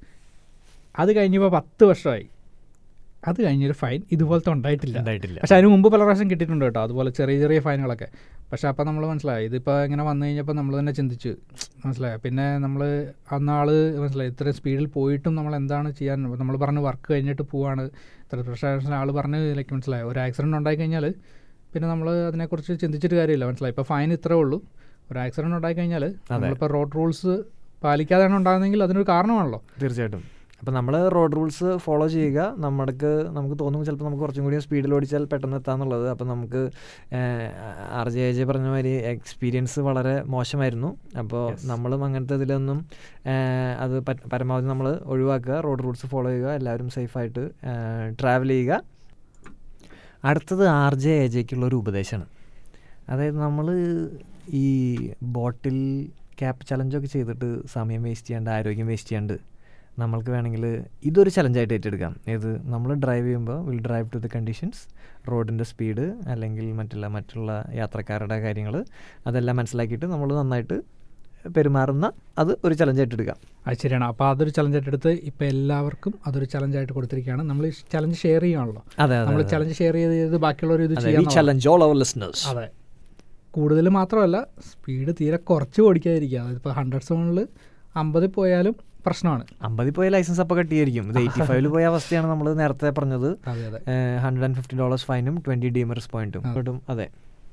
അത് കഴിഞ്ഞപ്പോൾ പത്ത് വർഷമായി അത് കഴിഞ്ഞൊരു ഫൈൻ ഇതുപോലത്തെ ഉണ്ടായിട്ടില്ല ഉണ്ടായിട്ടില്ല പക്ഷെ അതിന് മുമ്പ് പല പ്രാവശ്യം കിട്ടിയിട്ടുണ്ട് കേട്ടോ അതുപോലെ ചെറിയ ചെറിയ ഫൈനുകളൊക്കെ പക്ഷെ അപ്പോൾ നമ്മൾ മനസ്സിലായി ഇതിപ്പോൾ ഇങ്ങനെ വന്നു കഴിഞ്ഞപ്പോൾ നമ്മൾ തന്നെ ചിന്തിച്ചു മനസ്സിലായി പിന്നെ നമ്മൾ അന്നാൾ മനസ്സിലായി ഇത്രയും സ്പീഡിൽ പോയിട്ടും നമ്മൾ എന്താണ് ചെയ്യാൻ നമ്മൾ പറഞ്ഞ് വർക്ക് കഴിഞ്ഞിട്ട് പോവാണ് ഇത്ര പക്ഷേ ആൾ പറഞ്ഞ് ലൈക്ക് മനസ്സിലായി ഒരു ആക്സിഡൻറ്റ് ഉണ്ടായി കഴിഞ്ഞാൽ പിന്നെ നമ്മൾ അതിനെക്കുറിച്ച് ചിന്തിച്ചിട്ട് കാര്യമില്ല മനസ്സിലായി ഇപ്പോൾ ഫൈൻ ഇത്രേ ഉള്ളൂ ഒരു ആക്സിഡൻറ്റ് ഉണ്ടായി കഴിഞ്ഞാൽ നമ്മളിപ്പോൾ റോഡ് റൂൾസ് പാലിക്കാതെയാണ് ഉണ്ടാകുന്നതെങ്കിൽ അതിനൊരു കാരണമാണല്ലോ തീർച്ചയായിട്ടും അപ്പം നമ്മൾ റോഡ് റൂൾസ് ഫോളോ ചെയ്യുക നമ്മൾക്ക് നമുക്ക് തോന്നും ചിലപ്പോൾ നമുക്ക് കുറച്ചും കൂടി സ്പീഡിൽ ഓടിച്ചാൽ പെട്ടെന്ന് എത്താന്നുള്ളത് അപ്പം നമുക്ക് ആർ ജെ ജെ പറഞ്ഞ മാതിരി എക്സ്പീരിയൻസ് വളരെ മോശമായിരുന്നു അപ്പോൾ നമ്മളും അങ്ങനത്തെ ഇതിലൊന്നും ഏഹ്, അത് പറ്റ- പരമാവധി നമ്മൾ ഒഴിവാക്കുക റോഡ് റൂൾസ് ഫോളോ ചെയ്യുക എല്ലാവരും സേഫായിട്ട് ട്രാവൽ ചെയ്യുക അടുത്തത് ആർ ജെ എ ജെക്കുള്ള ഒരു ഉപദേശമാണ് അതായത് നമ്മൾ ഈ ബോട്ടിൽ ക്യാപ്പ് ചലഞ്ചൊക്കെ ചെയ്തിട്ട് സമയം വേസ്റ്റ് ചെയ്യാണ്ട് ആരോഗ്യം വേസ്റ്റ് ചെയ്യാണ്ട് നമ്മൾക്ക് വേണമെങ്കിൽ ഇതൊരു ചലഞ്ചായിട്ട് ഏറ്റെടുക്കാം ഏത് നമ്മൾ ഡ്രൈവ് ചെയ്യുമ്പോൾ will drive to the conditions റോഡിൻ്റെ സ്പീഡ് അല്ലെങ്കിൽ മറ്റുള്ള മറ്റുള്ള യാത്രക്കാരുടെ കാര്യങ്ങൾ അതെല്ലാം മനസ്സിലാക്കിയിട്ട് നമ്മൾ നന്നായിട്ട് പെരുമാറുന്ന അത് ഒരു ചലഞ്ചായിട്ട് എടുക്കാം അത് ശരിയാണ് അപ്പോൾ അതൊരു ചലഞ്ചായിട്ട് എടുത്ത് ഇപ്പോൾ എല്ലാവർക്കും അതൊരു ചലഞ്ചായിട്ട് കൊടുത്തിരിക്കുകയാണ് നമ്മൾ ചലഞ്ച് ഷെയർ ചെയ്യുകയാണല്ലോ അതെ നമ്മൾ ചലഞ്ച് ഷെയർ ചെയ്ത് ചെയ്ത് ബാക്കിയുള്ളവർ ഇത് വി ചെയ്യാൻ ചലഞ്ച് ഓൾ അവർ ലിസ്ണേഴ്സ് അതെ കൂടുതൽ മാത്രമല്ല സ്പീഡ് തീരെ കുറച്ച് ഓടിക്കാതിരിക്കുക അതായത് ഇപ്പോൾ ഹൺഡ്രഡ് സോണിൽ അമ്പതിൽ പോയാലും പ്രശ്നമാണ് അമ്പതിൽ പോയ ലൈസൻസ് അപ്പോൾ കട്ടിയായിരിക്കും ഇത് എയ്റ്റി ഫൈവിൽ പോയ അവസ്ഥയാണ് നമ്മൾ നേരത്തെ പറഞ്ഞത് അതെ അതെ ഹൺഡ്രഡ് ആൻഡ് ഫിഫ്റ്റി ഡോളേഴ്സ് ഫൈനും ട്വൻറ്റി ഡീമറസ് പോയിന്റും കിട്ടും അതെ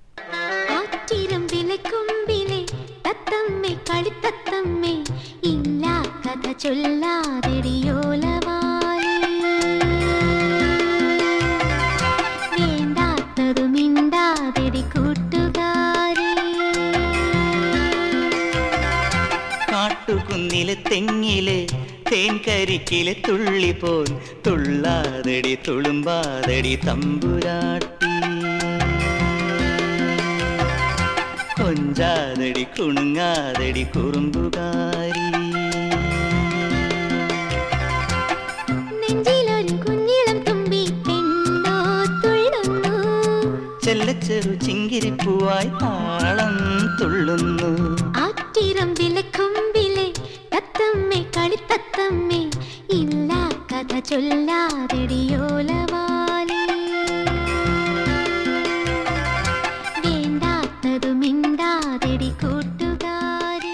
ആറ്റിരമ്പിലെ കുമ്പിലെ തത്തമ്മേ കളിത്തത്തമ്മേ ഇല്ല കഥ ചൊല്ലാതെടിയോലവാലേ വേണ്ടാത്തതു മിണ്ടാതെടി കൂട്ടുകാരേ കാട്ടുകുന്നിലെ തെങ്ങിലെ തേൻകരിക്കിലെ തുള്ളി പോൽ തുള്ളാതടി തുളുമ്പാതടി തമ്പുരാട്ടി കൊഞ്ചാതടി കുണുങ്ങാതടി കുറുമ്പുകാരി നെഞ്ചിലൊരു കുഞ്ഞിളം തുമ്പി പെണ്ണോ തുള്ളുന്നു ചെല്ലച്ചെറു ചിങ്കിരിപ്പൂവായി താളം തുള്ളുന്നു ആറ്റിരമ്പിലെ കുമ്പിലെ തത്തമ്മേ കളിത്തത്തമ്മേ ഇല്ല കഥ ചൊല്ലാതെടിയോലവാലേ വേണ്ടാത്തതു മിണ്ടാതെടി കൂട്ടുകാരേ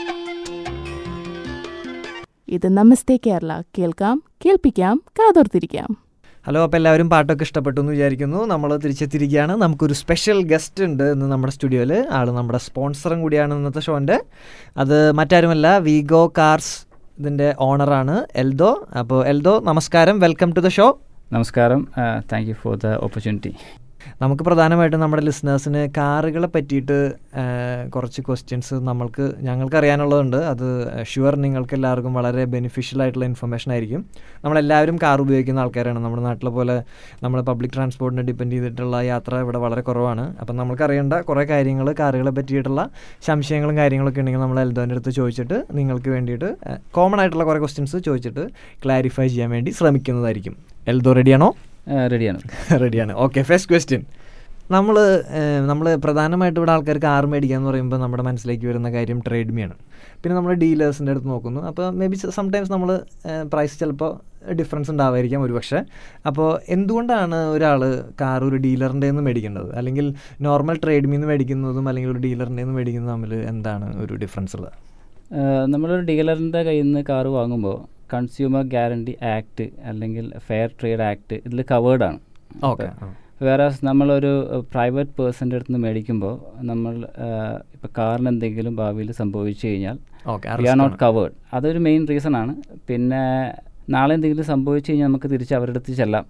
ഇത് നമസ്തേ കേരള കേൾക്കാം കേൾപ്പിക്കാം കാതോർത്തിരിക്കാം ഹലോ അപ്പോൾ എല്ലാവരും പാട്ടൊക്കെ ഇഷ്ടപ്പെട്ടു എന്ന് വിചാരിക്കുന്നു നമ്മൾ തിരിച്ചെത്തിയിരിക്കുകയാണ് നമുക്കൊരു സ്പെഷ്യൽ ഗസ്റ്റ് ഉണ്ട് ഇന്ന് നമ്മുടെ സ്റ്റുഡിയോയിൽ ആൾ നമ്മുടെ സ്പോൺസറും കൂടിയാണ് ഇന്നത്തെ ഷോൻ്റെ അത് മറ്റാരുമല്ല വിഗോ കാർസ് ഇതിൻ്റെ ഓണറാണ് എൽദോ അപ്പോൾ എൽദോ നമസ്കാരം വെൽക്കം ടു ദ ഷോ നമസ്കാരം thank you for the opportunity നമുക്ക് പ്രധാനമായിട്ടും നമ്മുടെ ലിസണേഴ്സിന് കാറുകളെ പറ്റിയിട്ട് ആ, കുറച്ച് ക്വസ്റ്റ്യൻസ് നമ്മൾക്ക് ഞങ്ങൾക്ക് അറിയാനുള്ളതുണ്ട് അത് ഷുവർ നിങ്ങൾക്ക് എല്ലാവർക്കും വളരെ ബെനിഫിഷ്യൽ ആയിട്ടുള്ള ഇൻഫർമേഷൻ ആയിരിക്കും നമ്മളെല്ലാവരും കാർ ഉപയോഗിക്കുന്ന ആൾക്കാരാണ് നമ്മുടെ നാട്ടിലെ പോലെ നമ്മൾ പബ്ലിക് ട്രാൻസ്പോർട്ടിനെ ഡിപ്പെൻഡ് ചെയ്തിട്ടുള്ള യാത്ര ഇവിടെ വളരെ കുറവാണ് അപ്പം നമുക്ക് അറിയേണ്ട കുറേ കാര്യങ്ങൾ കാറുകളെ പറ്റിയിട്ടുള്ള സംശയങ്ങളും കാര്യങ്ങളൊക്കെ ഉണ്ടെങ്കിൽ നമ്മൾ എൽദോൻ്റെ അടുത്ത് ചോദിച്ചിട്ട് നിങ്ങൾക്ക് വേണ്ടിയിട്ട് കോമൺ ആയിട്ടുള്ള കുറേ ക്വസ്റ്റ്യൻസ് ചോദിച്ചിട്ട് ക്ലാരിഫൈ ചെയ്യാൻ വേണ്ടി ശ്രമിക്കുന്നതായിരിക്കും എൽദോ റെഡിയാണോ റെഡിയാണ് റെഡിയാണ് ഓക്കെ ഫസ്റ്റ് ക്വസ്റ്റ്യൻ നമ്മൾ നമ്മൾ പ്രധാനമായിട്ട് ഇവിടെ ആൾക്കാർ കാർ മേടിക്കുക എന്ന് പറയുമ്പോൾ നമ്മുടെ മനസ്സിലേക്ക് വരുന്ന കാര്യം ട്രേഡ്മിയാണ് പിന്നെ നമ്മൾ ഡീലേഴ്സിൻ്റെ അടുത്ത് നോക്കുന്നു അപ്പോൾ മേ ബി സംടൈംസ് നമ്മൾ പ്രൈസ് ചിലപ്പോൾ ഡിഫറൻസ് ഉണ്ടാവായിരിക്കാം ഒരുപക്ഷെ അപ്പോൾ എന്തുകൊണ്ടാണ് ഒരാൾ കാർ ഒരു ഡീലറിൻ്റെ നിന്ന് മേടിക്കേണ്ടത് അല്ലെങ്കിൽ നോർമൽ ട്രേഡ്മിൽ നിന്ന് മേടിക്കുന്നതും അല്ലെങ്കിൽ ഒരു ഡീലറിൻ്റെ നിന്ന് മേടിക്കുന്നതും തമ്മിൽ എന്താണ് ഒരു ഡിഫറൻസ് ഉള്ളത് ഏഹ് നമ്മളൊരു ഡീലറിൻ്റെ കയ്യിൽ നിന്ന് കാറ് വാങ്ങുമ്പോൾ കൺസ്യൂമർ ഗ്യാരണ്ടി ആക്ട് അല്ലെങ്കിൽ ഫെയർ ട്രേഡ് ആക്ട് ഇതിൽ കവേർഡാണ് ഓക്കെ വേറെ നമ്മളൊരു പ്രൈവറ്റ് പേഴ്സൻ്റെ അടുത്ത് നിന്ന് മേടിക്കുമ്പോൾ നമ്മൾ ഇപ്പോൾ കാറിന് എന്തെങ്കിലും ഭാവിയിൽ സംഭവിച്ചു കഴിഞ്ഞാൽ okay we are not covered അതൊരു മെയിൻ റീസൺ ആണ് പിന്നെ നാളെ എന്തെങ്കിലും സംഭവിച്ചു കഴിഞ്ഞാൽ നമുക്ക് തിരിച്ച് അവരുടെ അടുത്ത് ചെല്ലാം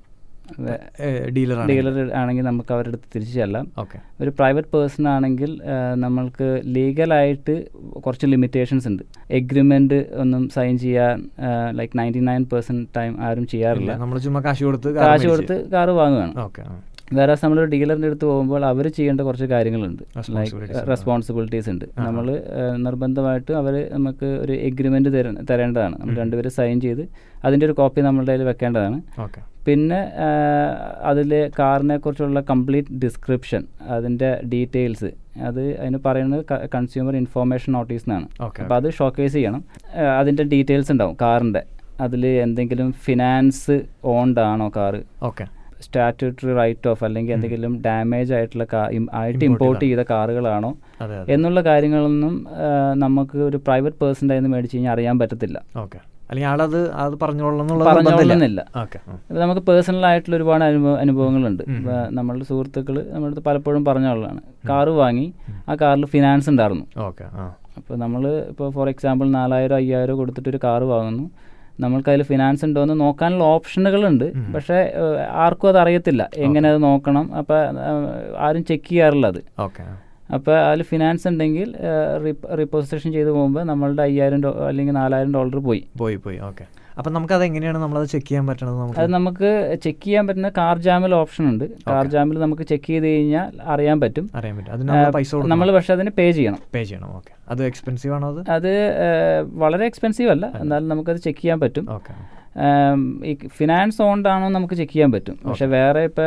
ഡീലറാണ് ഡീലർ ആണെങ്കിൽ നമുക്ക് അവരുടെ അടുത്ത് തിരിച്ചു ചെല്ലാം ഓക്കെ ഒരു പ്രൈവറ്റ് പേഴ്സൺ ആണെങ്കിൽ ആ, നമ്മൾക്ക് ലീഗലായിട്ട് കുറച്ച് ലിമിറ്റേഷൻസ് ഉണ്ട് എഗ്രിമെൻ്റ് ഒന്നും സൈൻ ചെയ്യാൻ like ninety nine percent time ആരും ചെയ്യാറില്ല നമ്മൾ ചുമ്മാ കാശ് കൊടുത്ത് കാശ് കൊടുത്ത് കാറ് വാങ്ങുകയാണ് ഓക്കെ വേറെ നമ്മളൊരു ഡീലറിൻ്റെ അടുത്ത് പോകുമ്പോൾ അവർ ചെയ്യേണ്ട കുറച്ച് കാര്യങ്ങളുണ്ട് Responsibilities ലൈക്ക് ഉണ്ട്. റെസ്പോൺസിബിലിറ്റീസ് ഉണ്ട് ആ. നമ്മൾ നിർബന്ധമായിട്ടും അവർ നമുക്ക് ഒരു എഗ്രിമെൻ്റ് തരേണ്ടതാണ് നമ്മൾ ഉം. രണ്ടുപേരും സൈൻ ചെയ്ത് അതിൻ്റെ ഒരു കോപ്പി നമ്മളുടെ കയ്യിൽ വെക്കേണ്ടതാണ് ഓക്കെ പിന്നെ അതിൽ കാറിനെ കുറിച്ചുള്ള കംപ്ലീറ്റ് ഡിസ്ക്രിപ്ഷൻ അതിൻ്റെ ഡീറ്റെയിൽസ് അത് അതിന് പറയുന്നത് കൺസ്യൂമർ ഇൻഫോർമേഷൻ നോട്ടീസ് എന്നാണ് ഓക്കെ അപ്പോൾ അത് ഷോക്കേസ് ചെയ്യണം ആ, അതിൻ്റെ ഡീറ്റെയിൽസ് ഉണ്ടാവും കാറിൻ്റെ അതിൽ എന്തെങ്കിലും ഫിനാൻസ് ഓൺഡ് ആണോ car okay statutory write off അല്ലെങ്കിൽ എന്തെങ്കിലും ഡാമേജ് ആയിട്ടുള്ള കാ ഇം- ആയിട്ട് Import ഇമ്പോർട്ട് ചെയ്ത. ചെയ്ത കാറുകളാണോ അതെ അതെ എന്നുള്ള കാര്യങ്ങളൊന്നും ആ, നമുക്ക് ഒരു പ്രൈവറ്റ് പേഴ്സൻ്റെ നിന്ന് മേടിച്ച് കഴിഞ്ഞാൽ അറിയാൻ പറ്റത്തില്ല ഓക്കെ അല്ലെങ്കിൽ ആളത് അത് പറഞ്ഞോളണം എന്നുള്ള നിർബന്ധമില്ല. പറഞ്ഞോളുന്നില്ല ഓക്കെ ഉം. ഇപ്പൊ നമുക്ക് പേഴ്സണൽ ആയിട്ടുള്ള ഒരുപാട് അനുഭവ അനുഭവങ്ങളുണ്ട് ഉം. ഇപ്പൊ നമ്മളുടെ സുഹൃത്തുക്കൾ നമ്മുടെ അടുത്ത് പലപ്പോഴും പറഞ്ഞുള്ളതാണ് കാറ് വാങ്ങി ആ കാറിൽ ഫിനാൻസ് ഉണ്ടായിരുന്നു ഓക്കെ ആ അപ്പോൾ നമ്മൾ ഇപ്പോൾ ഫോർ എക്സാമ്പിൾ നാലായിരം അയ്യായിരം കൊടുത്തിട്ടൊരു കാറ് വാങ്ങുന്നു നമ്മൾക്ക് അതിൽ ഫിനാൻസ് ഉണ്ടോ എന്ന് നോക്കാനുള്ള ഓപ്ഷനുകളുണ്ട് ഉം. പക്ഷേ ഏഹ്, ആർക്കും അത് അറിയത്തില്ല എങ്ങനെ അത് നോക്കണം അപ്പോൾ ആരും ചെക്ക് ചെയ്യാറില്ല അത് ഓക്കെ അപ്പോൾ അതിൽ ഫിനാൻസ് ഉണ്ടെങ്കിൽ റിപ്പോസിഷൻ ചെയ്ത് പോകുമ്പോൾ നമ്മളുടെ അയ്യായിരം ഡോ അല്ലെങ്കിൽ നാലായിരം ഡോളർ പോയി പോയി പോയി ഓക്കെ അപ്പം നമുക്കത് എങ്ങനെയാണ് നമ്മളത് ചെക്ക് ചെയ്യാൻ പറ്റണത് അത് നമുക്ക് നമുക്ക് ചെക്ക് ചെയ്യാൻ പറ്റുന്ന കാർ ജാമിൽ ഓപ്ഷൻ ഉണ്ട് കാർ ജാമിൽ നമുക്ക് ചെക്ക് ചെയ്ത് കഴിഞ്ഞാൽ അറിയാൻ പറ്റും അറിയാൻ പറ്റും അതിന് നമ്മൾ പൈസ നമ്മൾ കൊടുക്കണം പക്ഷെ അതിന് പേ ചെയ്യണം പേ ചെയ്യണം ഓക്കെ അത് എക്സ്പെൻസീവ് ആണോ അത് അത് ഏഹ്, വളരെ എക്സ്പെൻസീവ് അല്ല എന്നാലും നമുക്കത് ചെക്ക് ചെയ്യാൻ പറ്റും ഓക്കെ ഏം, ഈ ഫിനാൻസ് ഓൺഡാണോ നമുക്ക് ചെക്ക് ചെയ്യാൻ പറ്റും പക്ഷെ വേറെ ഇപ്പോൾ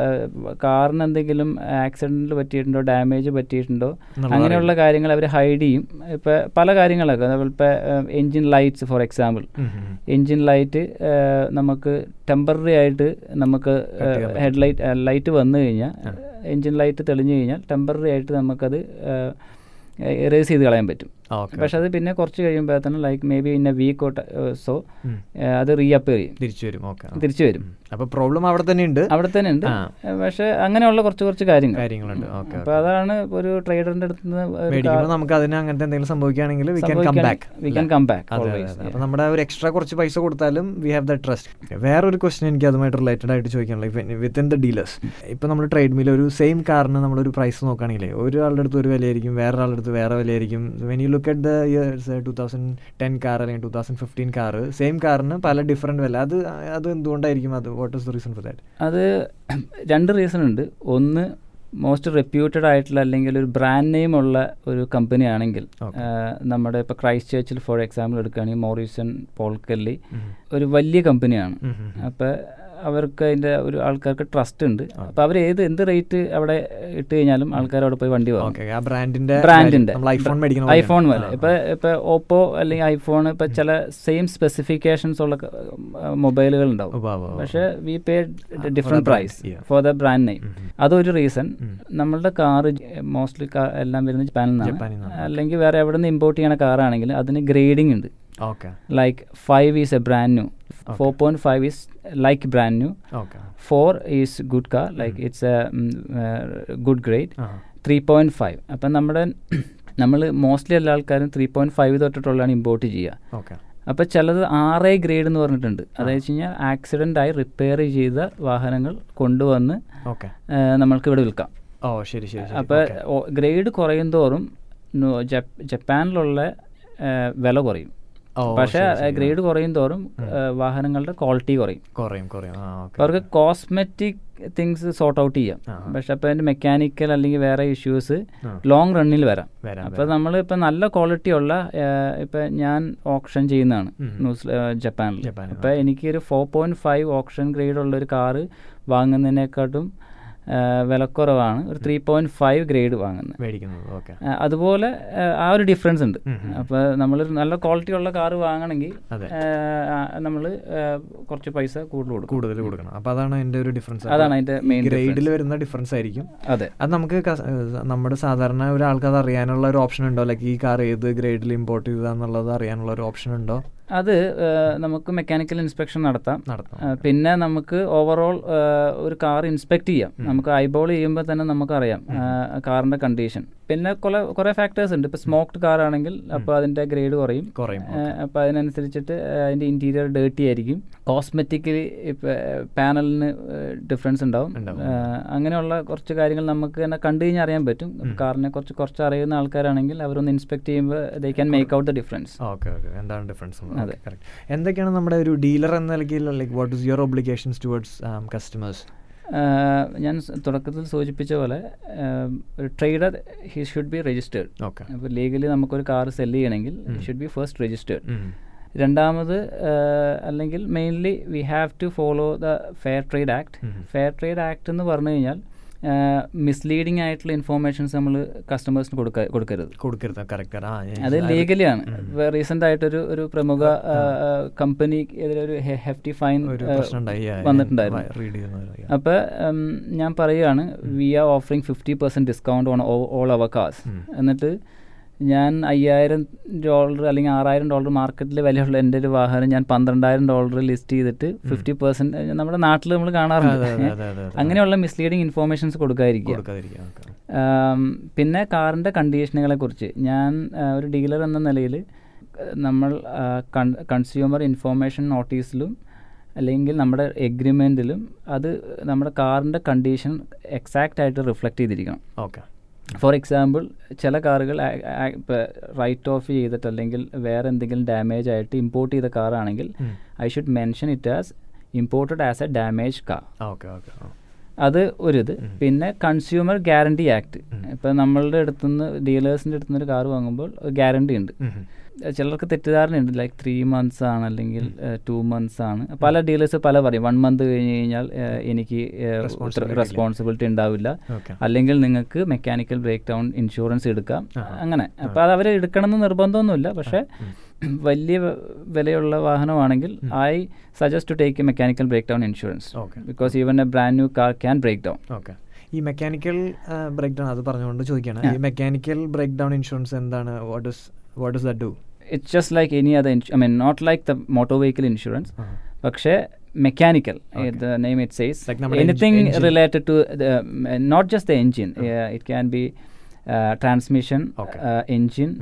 കാറിന് എന്തെങ്കിലും ആക്സിഡൻറ്റിൽ പറ്റിയിട്ടുണ്ടോ ഡാമേജ് പറ്റിയിട്ടുണ്ടോ എന്നുള്ളത് അങ്ങനെയുള്ള കാര്യങ്ങൾ അവർ ഹൈഡ് ചെയ്യും ഇപ്പോൾ പല കാര്യങ്ങളൊക്കെ ഇപ്പോൾ എൻജിൻ ലൈറ്റ്സ് ഫോർ എക്സാമ്പിൾ ഉം, ഉം, ഉം. എൻജിൻ ലൈറ്റ് നമുക്ക് ടെമ്പററി ആയിട്ട് നമുക്ക് Cut ചെയ്യാൻ പറ്റും. ഹെഡ് ലൈറ്റ് ലൈറ്റ് വന്നു കഴിഞ്ഞാൽ എൻജിൻ ലൈറ്റ് തെളിഞ്ഞു കഴിഞ്ഞാൽ ടെമ്പററി ആയിട്ട് നമുക്കത് എറേസ് ചെയ്ത് കളയാൻ പറ്റും ഓക്കെ പക്ഷെ അത് പിന്നെ കുറച്ച് കഴിയുമ്പോൾ തന്നെ like maybe in a week so ഉം. അത് റീഅപ്പിയർ ചെയ്യും തിരിച്ചു വരും ഓക്കെ തിരിച്ചു വരും അപ്പോൾ പ്രോബ്ലം അവിടെ തന്നെ ഉണ്ട് അവിടെ തന്നെ ഉണ്ട് ആ. പക്ഷെ അങ്ങനെയുള്ള കുറച്ച് കുറച്ച് കാര്യങ്ങൾ കാര്യങ്ങളുണ്ട് ഓക്കെ അപ്പോൾ അതാണ് ഒരു ട്രേഡറിന്റെ അടുത്ത് നിന്ന് ഒരു മേടിക്കുമ്പോൾ car നമുക്ക് അതിന് അങ്ങനത്തെ എന്തെങ്കിലും സംഭവിക്കുകയാണെങ്കിൽ വി ക്യാൻ കം സംഭവിക്കാൻ- back we can come back അതെ always, അതെ yeah. അപ്പോൾ നമ്മുടെ ഒരു എക്സ്ട്രാ കുറച്ച് പൈസ കൊടുത്താലും വി ഹാവ് ദ ട്രസ്റ്റ് വേറൊരു ക്വസ്റ്റൻ എനിക്ക് അതുമായിട്ട് റിലേറ്റഡ് ആയിട്ട് ചോദിക്കാനുള്ളത് വിത്തിൻ ദ ഡീലേഴ്സ് ഇപ്പോൾ നമ്മൾ ട്രേഡ് മീൽ ഒരു സെയിം കാറിന് നമ്മളൊരു പ്രൈസ് നോക്കുകയാണെങ്കിൽ ഒരാളുടെ അടുത്ത് ഒരു വിലയായിരിക്കും വേറൊരാളുടെ അടുത്ത് വേറെ വിലയായിരിക്കും when you look at the years two thousand ten car അല്ലെങ്കിൽ two thousand fifteen car same കാറിന് പല ഡിഫറെൻറ്റ് വില അത് അത് എന്തുകൊണ്ടായിരിക്കും അത് what is the reason for that അത് രണ്ട് റീസൺ ഉണ്ട് ഒന്ന് മോസ്റ്റ് റെപ്യൂട്ടഡ് ആയിട്ടുള്ള അല്ലെങ്കിൽ ഒരു ബ്രാൻഡ് നെയിം ഉള്ള ഒരു കമ്പനി ആണെങ്കിൽ Okay. ആ, നമ്മുടെ ഇപ്പോൾ ക്രൈസ്റ്റ് ചർച്ചിൽ ഫോർ എക്സാമ്പിൾ എടുക്കുകയാണെങ്കിൽ മോറിസൺ പോൾക്കല്ലി ഒരു വലിയ കമ്പനിയാണ് അപ്പോൾ അവർക്ക് അതിൻ്റെ ഒരു ആൾക്കാർക്ക് ട്രസ്റ്റ് ഉണ്ട് അപ്പോൾ അവർ ഏത് എന്ത് റേറ്റ് അവിടെ ഇട്ട് കഴിഞ്ഞാലും ആൾക്കാർ അവിടെ പോയി വണ്ടി വാങ്ങും ഓക്കെ ആ ബ്രാൻഡിന്റെ ബ്രാൻഡിന്റെ നമ്മൾ ഐഫോൺ മേടിക്കണം ഐഫോൺ പോലെ ഇപ്പൊ ഇപ്പൊ ഓപ്പോ അല്ലെങ്കിൽ ഐഫോൺ ഇപ്പൊ ചില സെയിം സ്പെസിഫിക്കേഷൻസ് ഉള്ള മൊബൈലുകൾ ഉണ്ടാവും പക്ഷെ we pay different price for the brand name അതൊരു റീസൺ നമ്മളുടെ കാറ് മോസ്റ്റ്ലി എല്ലാം വരുന്നത് ജപ്പാനിൽ ജപ്പാനിൽ നിന്നാണ് നിന്നാണ്. അല്ലെങ്കിൽ വേറെ എവിടെ നിന്ന് ഇമ്പോർട്ട് ചെയ്യണ കാറാണെങ്കിൽ അതിന് ഗ്രേഡിംഗ് ഉണ്ട് okay like five is a brand new four point five is like brand new okay four is good car like it's a good grade three point five അപ്പം നമ്മുടെ നമ്മൾ മോസ്റ്റ്ലി എല്ലാ ആൾക്കാരും ത്രീ പോയിന്റ് ഫൈവ് തൊട്ടിട്ടുള്ളതാണ് import ചെയ്യുക okay അപ്പോൾ ചിലത് R I grade എന്ന് പറഞ്ഞിട്ടുണ്ട് അതായത് വെച്ച് കഴിഞ്ഞാൽ ആക്സിഡൻ്റ് ആയി റിപ്പയർ ചെയ്ത വാഹനങ്ങൾ കൊണ്ടുവന്ന് ഓക്കെ ആ, നമ്മൾക്ക് ഇവിടെ വിൽക്കാം ഓ ശരി ശരി ശരി. അപ്പോൾ Okay. ഗ്രേഡ് കുറയും തോറും നോ- ജപ്- ജപ്പാനിലുള്ള ആ, വില കുറയും ഓ, പക്ഷേ ശരി, ശരി. ഗ്രേഡ് കുറയും തോറും ആ, വാഹനങ്ങളുടെ ക്വാളിറ്റി കുറയും കുറയും കുറയും ആ ഓക്കെ അവർക്ക് കോസ്മെറ്റിക് തിങ്സ് സോർട്ട് ഔട്ട് ചെയ്യാം ആ. പക്ഷെ അപ്പോൾ അതിൻ്റെ മെക്കാനിക്കൽ അല്ലെങ്കിൽ വേറെ ഇഷ്യൂസ് ആ. ലോങ് റണ്ണിൽ വരാം വരാം, അപ്പോൾ നമ്മൾ ഇപ്പോൾ നല്ല ക്വാളിറ്റി ഉള്ള ഇപ്പം ഞാൻ ഓപ്ഷൻ ചെയ്യുന്നതാണ് ഉം. ന്യൂസ് ജപ്പാനിൽ ജപ്പാനിൽ, അപ്പോൾ എനിക്കൊരു four point five option grade ഉള്ള ഒരു കാറ് വാങ്ങുന്നതിനെക്കാട്ടും വിലക്കുറവാണ് ഒരു ത്രീ പോയിന്റ് ഫൈവ് ഗ്രേഡ് വാങ്ങുന്നത് മേടിക്കുന്നത് ഓക്കെ ആ, അതുപോലെ ആ, ആ ഒരു ഡിഫറൻസ് ഉണ്ട് ഉം, ഉം. അപ്പോൾ നമ്മളൊരു നല്ല ക്വാളിറ്റി ഉള്ള കാറ് വാങ്ങണമെങ്കിൽ അതെ. നമ്മൾ കുറച്ച് പൈസ കൂടുതൽ കൊടുക്കും കൂടുതൽ കൊടുക്കണം അപ്പൊ അതാണ് അതിന്റെ ഒരു ഡിഫറൻസ് അതാണ് അതിന്റെ main ഗ്രേഡിൽ difference. വരുന്ന ഡിഫറൻസ് ആയിരിക്കും അതെ അത് നമുക്ക് കസ്- ഏഹ് നമ്മുടെ സാധാരണ ഒരാൾക്ക് അത് അറിയാനുള്ള ഒരു ഓപ്ഷൻ ഉണ്ടോ ലൈക്ക് ഈ കാർ ഏത് ഗ്രേഡിൽ ഇമ്പോർട്ട് ചെയ്താന്നുള്ളത് അറിയാനുള്ള ഒരു ഓപ്ഷൻ ഉണ്ടോ അത് ആ, നമുക്ക് മെക്കാനിക്കൽ ഇൻസ്പെക്ഷൻ നടത്താം നടത്താം ആ, പിന്നെ നമുക്ക് ഓവറോൾ ഒരു കാർ ഇൻസ്പെക്ട് ചെയ്യാം നമുക്ക് ഐബോൾ ചെയ്യുമ്പോൾ തന്നെ നമുക്കറിയാം കാറിന്റെ കണ്ടീഷൻ പിന്നെ കുറെ കുറെ ഫാക്ടേഴ്സ് ഉണ്ട് ഇപ്പോൾ സ്മോക്ഡ് കാർ ആണെങ്കിൽ അപ്പോൾ അതിന്റെ ഗ്രേഡ് കുറയും കുറയും അപ്പോൾ അതിനനുസരിച്ചിട്ട് ആ, അതിന്റെ ഇന്റീരിയർ ഡേർട്ടി ആയിരിക്കും കോസ്മെറ്റിക്കലി ഇപ്പോൾ പാനലിന് ഡിഫറൻസ് ഉണ്ടാവും ഉണ്ടാവും. ആ, അങ്ങനെയുള്ള കുറച്ച് കാര്യങ്ങൾ നമുക്ക് തന്നെ കണ്ടു കഴിഞ്ഞാൽ അറിയാൻ പറ്റും കാറിനെ കുറച്ച് കുറച്ച് അറിയുന്ന ആൾക്കാരാണെങ്കിൽ അവരൊന്ന് ഇൻസ്പെക്ട് ചെയ്യുമ്പോൾ they can make out the difference okay okay എന്താണ് ഡിഫറൻസ് അതെ. എന്തൊക്കെയാണ് നമ്മുടെ ഒരു ഡീലർ എന്ന നിലയ്ക്ക് like what is your obligations towards customers ah ഞാൻ സ് തുടക്കത്തിൽ സൂചിപ്പിച്ച പോലെ ആഹ് ഒരു trader he should be registered okay അപ്പോൾ ലീഗലി നമുക്കൊരു കാർ സെല് ചെയ്യണമെങ്കിൽ ഷുഡ് ബി ഫസ്റ്റ് രജിസ്റ്റേർഡ് രണ്ടാമത് ആഹ് അല്ലെങ്കിൽ mainly we have to follow the fair trade act fair trade act എന്ന് പറഞ്ഞു കഴിഞ്ഞാൽ മിസ്ലീഡിംഗ് ആയിട്ടുള്ള ഇൻഫോർമേഷൻസ് നമ്മൾ കസ്റ്റമേഴ്സിന് കൊടുക്ക കൊടുക്കരുത് കൊടുക്കരുത് കറക്റ്റ് ആ അത് ലീഗലിയാണ് റീസെന്റ് ആയിട്ടൊരു ഒരു പ്രമുഖ കമ്പനി എതിരെ ഒരു ഹെഫ്റ്റി ഫൈൻ ഒരു പ്രശ്നം ഉണ്ടായി വന്നിട്ടുണ്ടായിരുന്നു റീഡ് ചെയ്യുന്ന അപ്പോൾ ഞാൻ പറയുകയാണ് we are offering fifty percent discount on all our cars എന്നിട്ട് ഞാൻ അയ്യായിരം ഡോളർ അല്ലെങ്കിൽ ആറായിരം ഡോളർ മാർക്കറ്റിൽ വിലയുള്ള എൻ്റെ ഒരു വാഹനം ഞാൻ പന്ത്രണ്ടായിരം ഡോളർ ലിസ്റ്റ് ചെയ്തിട്ട് ഫിഫ്റ്റി പെർസെൻറ്റ് നമ്മുടെ നാട്ടിൽ നമ്മൾ കാണാറുണ്ട് അതെ, അതെ, ഏ? അതെ, അതെ, അതെ. അങ്ങനെയുള്ള മിസ്ലീഡിങ് ഇൻഫോർമേഷൻസ് കൊടുക്കാതിരിക്കുക കൊടുക്കാതിരിക്കുക okay. ആം, പിന്നെ കാറിൻ്റെ കണ്ടീഷനുകളെ കുറിച്ച് ഞാൻ ആ, ഒരു ഡീലർ എന്ന നിലയിൽ നമ്മൾ കൺസ്യൂമർ ഇൻഫോർമേഷൻ നോട്ടീസിലും അല്ലെങ്കിൽ നമ്മുടെ എഗ്രിമെൻറ്റിലും അത് നമ്മുടെ കാറിൻ്റെ കണ്ടീഷൻ എക്സാക്റ്റ് ആയിട്ട് റിഫ്ലക്റ്റ് ചെയ്തിരിക്കണം ഓക്കെ ഫോർ എക്സാമ്പിൾ ചില കാറുകൾ റൈറ്റ് ഓഫ് ചെയ്തിട്ട് അല്ലെങ്കിൽ വേറെ എന്തെങ്കിലും ഡാമേജ് ആയിട്ട് ഇമ്പോർട്ട് ചെയ്ത കാറാണെങ്കിൽ I should mention it as imported as a damage car okay okay അത് ഒരിത് പിന്നെ കൺസ്യൂമർ ഗ്യാരണ്ടി ആക്ട് ഇപ്പം നമ്മളുടെ അടുത്തുനിന്ന് ഡീലേഴ്സിൻ്റെ അടുത്തുനിന്ന് ഒരു കാർ വാങ്ങുമ്പോൾ ഗ്യാരണ്ടി ഉണ്ട് ചിലർക്ക് തെറ്റിദ്ധാരണയുണ്ട് ലൈക്ക് ത്രീ മന്ത്സ് ആണ് അല്ലെങ്കിൽ ടു മന്ത്സ് ആണ് പല ഡീലേഴ്സ് പല പറയും വൺ മന്ത് കഴിഞ്ഞ് കഴിഞ്ഞാൽ ഏഹ്, എനിക്ക് Responsibility റെസ്പോൺസിബിലിറ്റി ഉണ്ടാവില്ല Okay. അല്ലെങ്കിൽ നിങ്ങൾക്ക് മെക്കാനിക്കൽ ബ്രേക്ക് ഡൗൺ ഇൻഷുറൻസ് എടുക്കാം അങ്ങനെ അപ്പോൾ അത് അവർ എടുക്കണമെന്ന് നിർബന്ധമൊന്നുമില്ല പക്ഷേ വലിയ വ- വിലയുള്ള വാഹനമാണെങ്കിൽ I suggest to take a mechanical break down insurance Okay. Because even a brand new car can break down okay ഈ മെക്കാനിക്കൽ ബ്രേക്ക് ഡൗൺ അത് പറഞ്ഞുകൊണ്ട് ചോദിക്കുകയാണ് ഈ മെക്കാനിക്കൽ ബ്രേക്ക് ഡൗൺ ഇൻഷുറൻസ് എന്താണ് what is what is that do it's just like any other I mean not like the motor vehicle insurance പക്ഷേ mechanical the name it says Like നമ്മുടെ anything engine- engine. Related to not just the engine it can be transmission Okay. Engine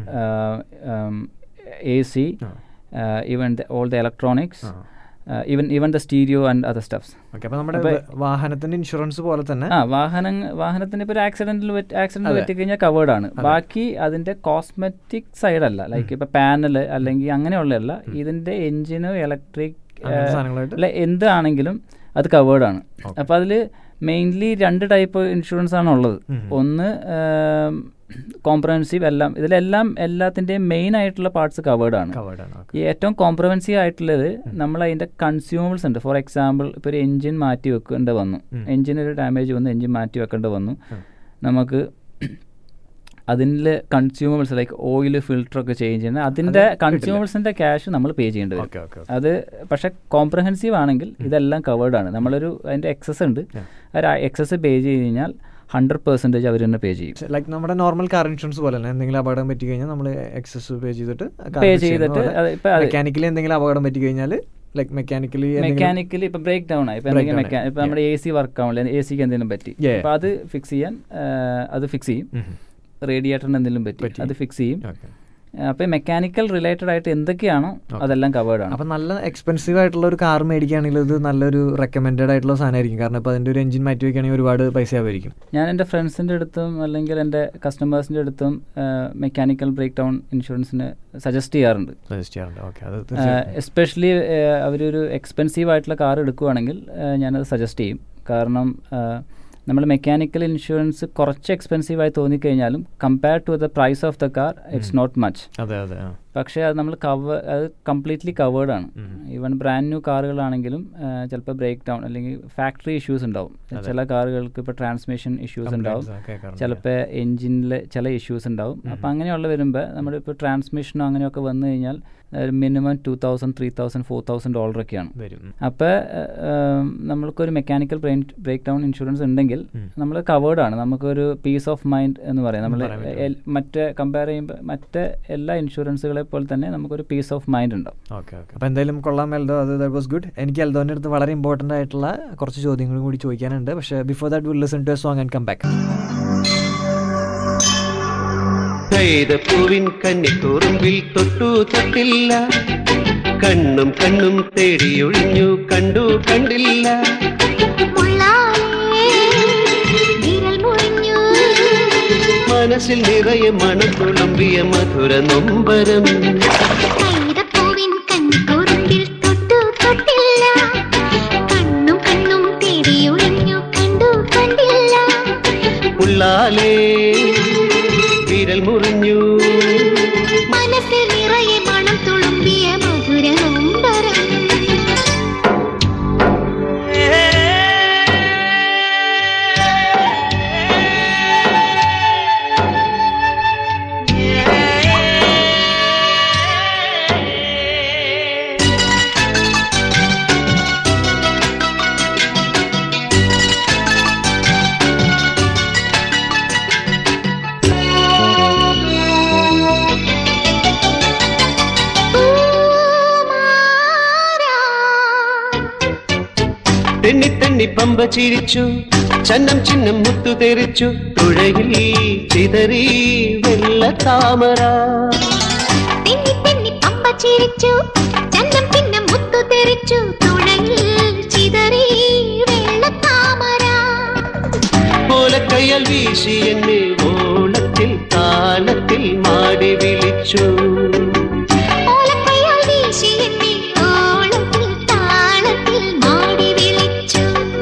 A C even all the electronics even even the stereo and other stuffs okay അപ്പൊ നമ്മുടെ അപ്പൊ- വ- വാഹനത്തിന്റെ insurance പോലെ തന്നെ ആ വാഹനം വാഹനത്തിന് ഇപ്പോൾ ഒരു ആക്സിഡന്റിൽ ആക്സിഡന്റ് അതെ. പറ്റിക്കഴിഞ്ഞാൽ കവേർഡ് ആണ് അതെ. ബാക്കി അതിന്റെ കോസ്മെറ്റിക് സൈഡ് അല്ല ലൈക്ക് ഇപ്പൊ പാനൽ അല്ലെങ്കിൽ അങ്ങനെയുള്ളതല്ല ഇതിന്റെ എഞ്ചിനോ ഇലക്ട്രിക് അങ്ങനത്തെ സാധനങ്ങളായിട്ട് അല്ല എന്താണെങ്കിലും അത് കവേർഡ് ആണ് Okay. അപ്പൊ അതിൽ മെയിൻലി രണ്ട് ടൈപ്പ് ഇൻഷുറൻസ് ആണ് ഉള്ളത് ഉം. ഒന്ന് കോംപ്രഹെൻസീവ് എല്ലാം ഇതിലെല്ലാം എല്ലാത്തിന്റെയും മെയിൻ ആയിട്ടുള്ള പാർട്സ് കവേർഡ് ആണ് കവേർഡ് ആണ് ഈ ഏറ്റവും കോംപ്രഹെൻസീവ് ആയിട്ടുള്ളത് നമ്മൾ അതിന്റെ കൺസ്യൂമേഴ്സ് ഉണ്ട് ഫോർ എക്സാമ്പിൾ ഇപ്പോൾ ഒരു എഞ്ചിൻ മാറ്റി വെക്കേണ്ട വന്നു ഉം. എഞ്ചിന് ഒരു ഡാമേജ് വന്നു എഞ്ചിൻ മാറ്റി വെക്കേണ്ട വന്നു ഉം. നമുക്ക് അതിൽ കൺസ്യൂമേഴ്സ് ലൈക്ക് ഓയിൽ ഫിൽട്ടർ ഒക്കെ ചേഞ്ച് ചെയ്യുന്നത് അതിന്റെ അത് കിട്ടില്ല. കൺസ്യൂമേഴ്സിന്റെ ക്യാഷ് നമ്മൾ പേ ചെയ്യേണ്ടി വരും ഓക്കെ ഓക്കെ അത് പക്ഷെ കോംപ്രഹെൻസീവ് ആണെങ്കിൽ ഇതെല്ലാം കവേർഡ് ആണ് നമ്മളൊരു അതിന്റെ എക്സസ് ഉണ്ട് Yeah. ആ എക്സസ് പേ ചെയ്ത് കഴിഞ്ഞാൽ ഹൺഡ്രഡ് പെർസെൻറ്റേജ് അവർ തന്നെ പേ ചെയ്യും ലൈക്ക് നമ്മുടെ നോർമൽ കാർ ഇൻഷുറൻസ് പോലെ തന്നെ എന്തെങ്കിലും അപകടം പറ്റി കഴിഞ്ഞാൽ നമ്മൾ എക്സസ് പേ ചെയ്തിട്ട് പേ ചെയ്തിട്ട് അത് ഇപ്പൊ അത് മെക്കാനിക്കലി എന്തെങ്കിലും അപകടം പറ്റി കഴിഞ്ഞാൽ ലൈക്ക് മെക്കാനിക്കലി മെക്കാനിക്കലി ഇപ്പൊ ബ്രേക്ക് ഡൗൺ ആയി ഇപ്പൊ Break എന്തെങ്കിലും down മെക്കാ- ആയി. ഇപ്പൊ നമ്മുടെ എ സി വർക്ക് ആവില്ല എ സിക്ക് എന്തെങ്കിലും പറ്റി Yeah. അപ്പൊ അത് ഫിക്സ് ചെയ്യാൻ ആ, അത് ഫിക്സ് ചെയ്യും റേഡിയേറ്ററിന് എന്തെങ്കിലും പറ്റി പറ്റി. അത് ഫിക്സ് ചെയ്യും ഓക്കെ അപ്പൊ മെക്കാനിക്കൽ റിലേറ്റഡ് ആയിട്ട് എന്തൊക്കെയാണോ അതെല്ലാം കവേർഡ് ആണ് അപ്പൊ നല്ല എക്സ്പെൻസീവ് ആയിട്ടുള്ള ഒരു കാർ മേടിക്കുകയാണെങ്കിൽ ഇത് നല്ലൊരു റെക്കമെൻഡഡ് ആയിട്ടുള്ള സാധനമായിരിക്കും കാരണം ഇപ്പൊ അതിന്റെ ഒരു എഞ്ചിൻ മാറ്റി വെക്കുകയാണെങ്കിൽ ഒരുപാട് പൈസ ആവുമായിരിക്കും ഞാൻ എൻ്റെ ഫ്രണ്ട്സിൻ്റെ അടുത്തും അല്ലെങ്കിൽ എൻ്റെ കസ്റ്റമേഴ്സിൻ്റെ അടുത്തും മെക്കാനിക്കൽ ബ്രേക്ക് ഡൗൺ ഇൻഷുറൻസിന് സജസ്റ്റ് ചെയ്യാറുണ്ട് സജസ്റ്റ് ചെയ്യാറുണ്ട് ഓക്കെ അത് തീർച്ചയായിട്ടും. എസ്പെഷ്യലി അവരൊരു എക്സ്പെൻസീവ് ആയിട്ടുള്ള കാർ എടുക്കുകയാണെങ്കിൽ ആ, ഞാനത് സജസ്റ്റ് ചെയ്യും കാരണം നമ്മൾ മെക്കാനിക്കൽ ഇൻഷുറൻസ് കുറച്ച് എക്സ്പെൻസീവ് ആയി തോന്നിക്കഴിഞ്ഞാലും compared to the price of the car it's not much അതെ അതെ ആ. പക്ഷേ അത് നമ്മൾ കവർ അത് കംപ്ലീറ്റ്ലി കവേർഡ് ആണ് ഉം. ഈവൻ ബ്രാൻഡ് ന്യൂ കാറുകളാണെങ്കിലും ചിലപ്പോൾ ബ്രേക്ക് ഡൗൺ അല്ലെങ്കിൽ ഫാക്ടറി ഇഷ്യൂസ് ഉണ്ടാവും അതെ. ചില കാറുകൾക്ക് ഇപ്പോൾ ട്രാൻസ്മിഷൻ ഇഷ്യൂസ് ഉണ്ടാവും Complaints ഒക്കെ കേൾക്കാറുണ്ട്. ചിലപ്പോൾ എൻജിനിൽ ചില ഇഷ്യൂസ് ഉണ്ടാവും അപ്പോൾ അങ്ങനെയുള്ള വരുമ്പോൾ നമ്മുടെ ഇപ്പോൾ ട്രാൻസ്മിഷനോ അങ്ങനെയൊക്കെ വന്നു കഴിഞ്ഞാൽ minimum two thousand three thousand four thousand ഡോളറൊക്കെയാണ് വരും അപ്പോൾ നമ്മൾക്കൊരു mechanical brain break down insurance ഉണ്ടെങ്കിൽ നമ്മൾ കവേർഡ് ആണ് നമുക്കൊരു പീസ് ഓഫ് മൈൻഡ് എന്ന് പറയാം നമ്മൾ പറയാൻ പറ്റും. എൽ- മറ്റേ കമ്പയർ ചെയ്യുമ്പോൾ മറ്റേ എല്ലാ ഇൻഷുറൻസുകളെ പോലെ തന്നെ നമുക്കൊരു പീസ് ഓഫ് മൈൻഡ് ഉണ്ടാവും ഓക്കെ ഓക്കെ അപ്പോൾ എന്തായാലും കൊള്ളാം എൽദോ അത് ദാറ്റ് വാസ് ഗുഡ് എനിക്ക് എൽദോൻ്റെ അടുത്ത് വളരെ ഇമ്പോർട്ടൻ്റ് ആയിട്ടുള്ള കുറച്ച് ചോദ്യങ്ങളും കൂടി ചോദിക്കാനുണ്ട് പക്ഷേ before that will listen to a song and come back പൂവിൻ കന്നിക്കുറുമ്പിൽ തൊട്ടു തൊട്ടില്ല കണ്ണും കണ്ണും തേടിയൊഴിഞ്ഞു കണ്ടു കണ്ടില്ല വിരൽ മുറിഞ്ഞു മനസ്സിൽ നിറയെ മണം തുളുമ്പിയ മധുര നൊമ്പരം കൈതപ്പൂവിൻ കന്നിക്കുറുമ്പിൽ തൊട്ടു തൊട്ടില്ല കണ്ണും കണ്ണും തേടിയൊഴിഞ്ഞു കണ്ടു കണ്ടില്ല ഉള്ളാലേ വിരൽ മുറിഞ്ഞു മനസ്സിൽ നിറയെ മണം തുളുമ്പിയ മധുര നൊമ്പരം തെന്നി തെന്നി പമ്പ ചിരിച്ചു ചന്നം ചിന്നം മുത്തു തെറിച്ചു തുഴയിൽ ചിതറി വെള്ള താമര തെന്നി തെന്നി പമ്പ ചിരിച്ചു ചന്ദം പിന്നെ മുത്തു തെറിച്ചു തുഴയിൽ ചിതറി വെള്ളത്താമര ഓലക്കയ്യാൽ വീശി എന്നെ ഓളത്തിൽ താളത്തിൽ മാടി വിളിച്ചു ഓലക്കയ്യാൽ വീശി എന്നെ ഓളത്തിൽ താളത്തിൽ മാടി വിളിച്ചു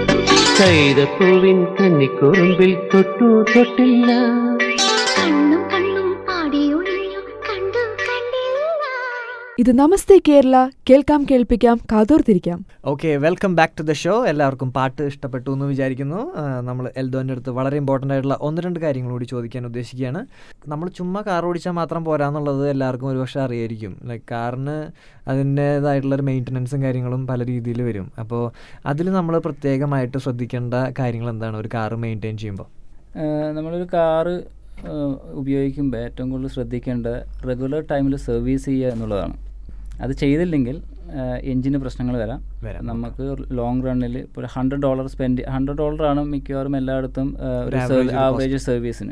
കൈതപ്പൂവിൻ കന്നിക്കുറുമ്പിൽ തൊട്ടു തൊട്ടില്ല കണ്ണും കണ്ണും പാടി ഒഴിഞ്ഞു കണ്ടു കണ്ടില്ല ഇത് നമസ്തേ കേരള കേൾക്കാം കേൾപ്പിക്കാം കാതോർത്തിരിക്കാം okay welcome back to the show എല്ലാവർക്കും പാട്ട് ഇഷ്ടപ്പെട്ടു എന്ന് വിചാരിക്കുന്നു നമ്മൾ എൽദോൻ്റെ അടുത്ത് വളരെ ഇമ്പോർട്ടൻ്റ് ആയിട്ടുള്ള ഒന്ന് രണ്ട് കാര്യങ്ങൾ കൂടി ചോദിക്കാൻ ഉദ്ദേശിക്കുകയാണ് നമ്മൾ ചുമ്മാ കാർ ഓടിച്ചാൽ മാത്രം പോരാന്നുള്ളത് എല്ലാവർക്കും ഒരുപക്ഷെ അറിയായിരിക്കും ലൈക്ക് കാറിന് അതിൻ്റേതായിട്ടുള്ളൊരു മെയിൻ്റനൻസും കാര്യങ്ങളും പല രീതിയിൽ വരും അപ്പോൾ അതിൽ നമ്മൾ പ്രത്യേകമായിട്ട് ശ്രദ്ധിക്കേണ്ട കാര്യങ്ങൾ എന്താണ് ഒരു കാറ് മെയിൻറ്റെയിൻ ചെയ്യുമ്പോൾ ഏഹ് നമ്മളൊരു കാറ് ഏഹ് ഉപയോഗിക്കുമ്പോൾ ഏറ്റവും കൂടുതൽ ശ്രദ്ധിക്കേണ്ട റെഗുലർ ടൈമിൽ സർവീസ് ചെയ്യുക എന്നുള്ളതാണ് അത് ചെയ്തില്ലെങ്കിൽ എഞ്ചിന് പ്രശ്നങ്ങൾ വരാം വരാം. നമുക്ക് ലോങ് റണ്ണിൽ ഇപ്പോൾ ഒരു ഹൺഡ്രഡ് ഡോളർ സ്പെൻഡ് ഹൺഡ്രഡ് ഡോളറാണ് മിക്കവാറും എല്ലായിടത്തും ഏഹ് ഒരു ഒരു average ഒരു ആവറേജ് cost. സർവീസിന്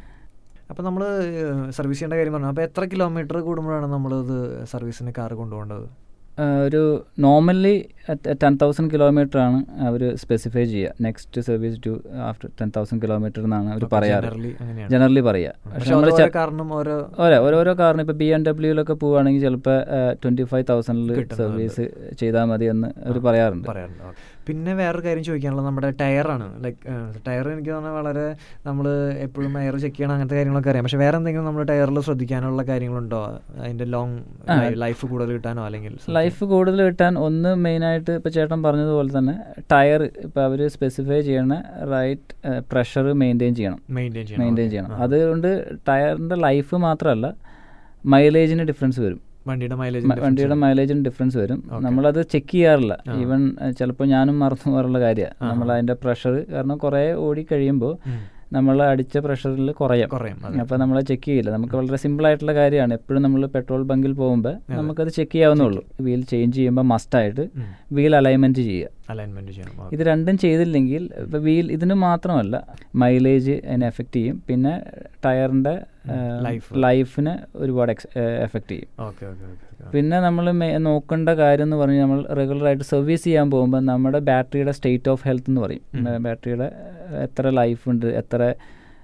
അപ്പോൾ നമ്മൾ സർവീസ് ചെയ്യേണ്ട കാര്യം പറഞ്ഞു അപ്പോൾ എത്ര കിലോമീറ്റർ കൂടുമ്പോഴാണ് നമ്മളത് സർവീസിന് കാർ കൊണ്ടുപോകേണ്ടത് ഏഹ് ഒരു നോർമലി ടെൻ തൗസൻഡ് കിലോമീറ്റർ ആണ് അവർ സ്പെസിഫൈ ചെയ്യുക next service to after ten thousand kilometre എന്നാണ് അവർ Okay, പറയാറ് generally അങ്ങനെയാണ്. ജനറലി പറയുക പക്ഷെ അത് ഓരോ കാറിനും ഓരോ ഓരോ ഓരോരോ കാറിന് ഇപ്പോൾ ബി എം ഡബ്ല്യൂലൊക്കെ പോവുകയാണെങ്കിൽ ചിലപ്പോൾ ട്വൻറ്റി ഫൈവ് തൗസൻഡിൽ കിട്ടുന്നുണ്ട്. സർവീസ് ചെയ്താൽ മതി എന്ന് അവർ പറയാറുണ്ട് പറയാറുണ്ട് ഓക്കേ. പിന്നെ വേറൊരു കാര്യം ചോദിക്കാനുള്ളത് നമ്മുടെ ടയറാണ് ലൈക്ക് ടയർ എനിക്ക് തോന്നുന്നത് വളരെ നമ്മൾ എപ്പോഴും എയർ ചെക്ക് ചെയ്യണം അങ്ങനത്തെ കാര്യങ്ങളൊക്കെ അറിയാം പക്ഷെ വേറെ എന്തെങ്കിലും നമ്മൾ ടയറിൽ ശ്രദ്ധിക്കാനുള്ള കാര്യങ്ങളുണ്ടോ അതിന്റെ ലോങ് ആ. ലൈഫ് കൂടുതൽ കിട്ടാനോ അല്ലെങ്കിൽ ലൈഫ് കൂടുതൽ കിട്ടാൻ ഒന്ന് മെയിനായിട്ട് ഇപ്പോൾ ചേട്ടൻ പറഞ്ഞതുപോലെ തന്നെ ടയർ ഇപ്പോൾ അവർ സ്പെസിഫൈ ചെയ്യണ റൈറ്റ് പ്രഷർ മെയിൻറ്റെയിൻ ചെയ്യണം മെയിൻറ്റെയിൻ ചെയ്യണം മെയിൻറ്റെയിൻ ഓക്കേ. ചെയ്യണം ആ. അതുകൊണ്ട് ടയറിൻ്റെ ലൈഫ് മാത്രമല്ല മൈലേജിന് ഡിഫറൻസ് വരും വണ്ടിയുടെ മൈലേജ് മ- വണ്ടിയുടെ മൈലേജിന് ഡിഫറൻസ് വരും നമ്മളത് ചെക്ക് ചെയ്യാറില്ല ആ. ഈവൻ ചിലപ്പോൾ ഞാനും മറന്നു പോകാറുള്ള കാര്യമാണ് ആ. നമ്മൾ അതിൻ്റെ പ്രഷർ കാരണം കുറേ ഓടി കഴിയുമ്പോൾ നമ്മൾ അടിച്ച പ്രഷറിൽ കുറയും കുറയും, അതെ. അപ്പോൾ നമ്മൾ ചെക്ക് ചെയ്യില്ല നമുക്ക് വളരെ സിമ്പിൾ ആയിട്ടുള്ള കാര്യമാണ് എപ്പോഴും നമ്മൾ പെട്രോൾ ബങ്കിൽ പോകുമ്പോൾ നമുക്കത് ചെക്ക് ചെയ്യാവുന്നേ ഉള്ളൂ വീൽ ചേഞ്ച് ചെയ്യുമ്പോൾ മസ്റ്റായിട്ട് വീൽ അലൈൻമെൻറ്റ് ചെയ്യുക അലൈൻമെന്റ് ചെയ്യണം ഓക്കേ. ഇത് രണ്ടും ചെയ്തില്ലെങ്കിൽ ഇപ്പോൾ വീൽ ഇതിന് മാത്രമല്ല മൈലേജ് അതിനെ എഫക്റ്റ് ചെയ്യും പിന്നെ ടയറിൻ്റെ Life. ലൈഫിനെ ഒരുപാട് എഫക്റ്റ് ചെയ്യും ഓക്കെ ഓക്കെ ഓക്കെ പിന്നെ നമ്മൾ നോക്കേണ്ട കാര്യം എന്ന് പറഞ്ഞാൽ നമ്മൾ റെഗുലറായിട്ട് സർവീസ് ചെയ്യാൻ പോകുമ്പോൾ നമ്മുടെ ബാറ്ററിയുടെ സ്റ്റേറ്റ് ഓഫ് ഹെൽത്ത് എന്ന് പറയും ബാറ്ററിയുടെ എത്ര ലൈഫ് ഉണ്ട് എത്ര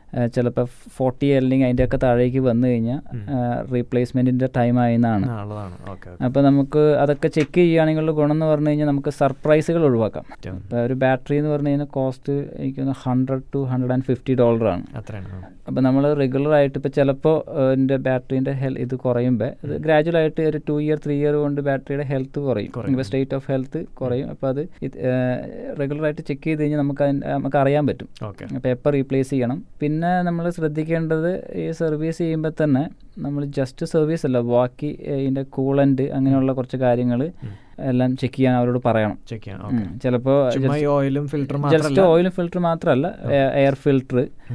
ചിലപ്പോൾ ഫോർട്ടി അല്ലെങ്കിൽ അതിൻ്റെയൊക്കെ താഴേക്ക് വന്നു കഴിഞ്ഞാൽ റീപ്ലേസ്മെൻറ്റിൻ്റെ ടൈം ആയെന്നാണ് ആ, ഉള്ളതാണ് ഓക്കെ അപ്പോൾ നമുക്ക് അതൊക്കെ ചെക്ക് ചെയ്യുകയാണെങ്കിലുള്ള ഗുണം എന്ന് പറഞ്ഞു കഴിഞ്ഞാൽ നമുക്ക് സർപ്രൈസുകൾ ഒഴിവാക്കാം ഇപ്പോൾ ഒരു ബാറ്ററി എന്ന് പറഞ്ഞു കഴിഞ്ഞാൽ കോസ്റ്റ് എനിക്ക് hundred two hundred and fifty ഡോളറാണ് അത്രയാണ് ആ. അപ്പോൾ നമ്മൾ റെഗുലർ ആയിട്ട് ഇപ്പോൾ ചിലപ്പോൾ എൻ്റെ ബാറ്ററീൻ്റെ ഹെൽ ഇത് കുറയുമ്പോൾ ഇത് ഗ്രാജുവൽ ആയിട്ട് ഒരു ടു ഇയർ ത്രീ ഇയർ കൊണ്ട് ബാറ്ററിയുടെ ഹെൽത്ത് കുറയും ഇപ്പോൾ സ്റ്റേറ്റ് ഓഫ് ഹെൽത്ത് കുറയും അപ്പോൾ അത് റെഗുലർ ആയിട്ട് ചെക്ക് ചെയ്ത് കഴിഞ്ഞാൽ നമുക്ക് അതിന് നമുക്ക് അറിയാൻ പറ്റും ഓക്കെ അപ്പോൾ എപ്പോൾ റീപ്ലേസ് ചെയ്യണം പിന്നെ നമ്മൾ ശ്രദ്ധിക്കേണ്ടത് ഈ സർവീസ് ചെയ്യുമ്പോൾ തന്നെ നമ്മൾ ജസ്റ്റ് സർവീസ് അല്ല ബാക്കി ഇതിൻ്റെ കൂളൻ്റ് അങ്ങനെയുള്ള കുറച്ച് കാര്യങ്ങൾ എല്ലാം ചെക്ക് ചെയ്യാൻ അവരോട് പറയണം ചെക്ക് ചെയ്യാം ഓക്കെ ചിലപ്പോൾ ചുമ്മാ ഈ ഓയിലും ഫിൽറ്റർ ജസ്റ്റ് മാത്രമല്ല ഓയിലും ഫിൽറ്റർ മാത്രമല്ല എയർ ഫിൽറ്റർ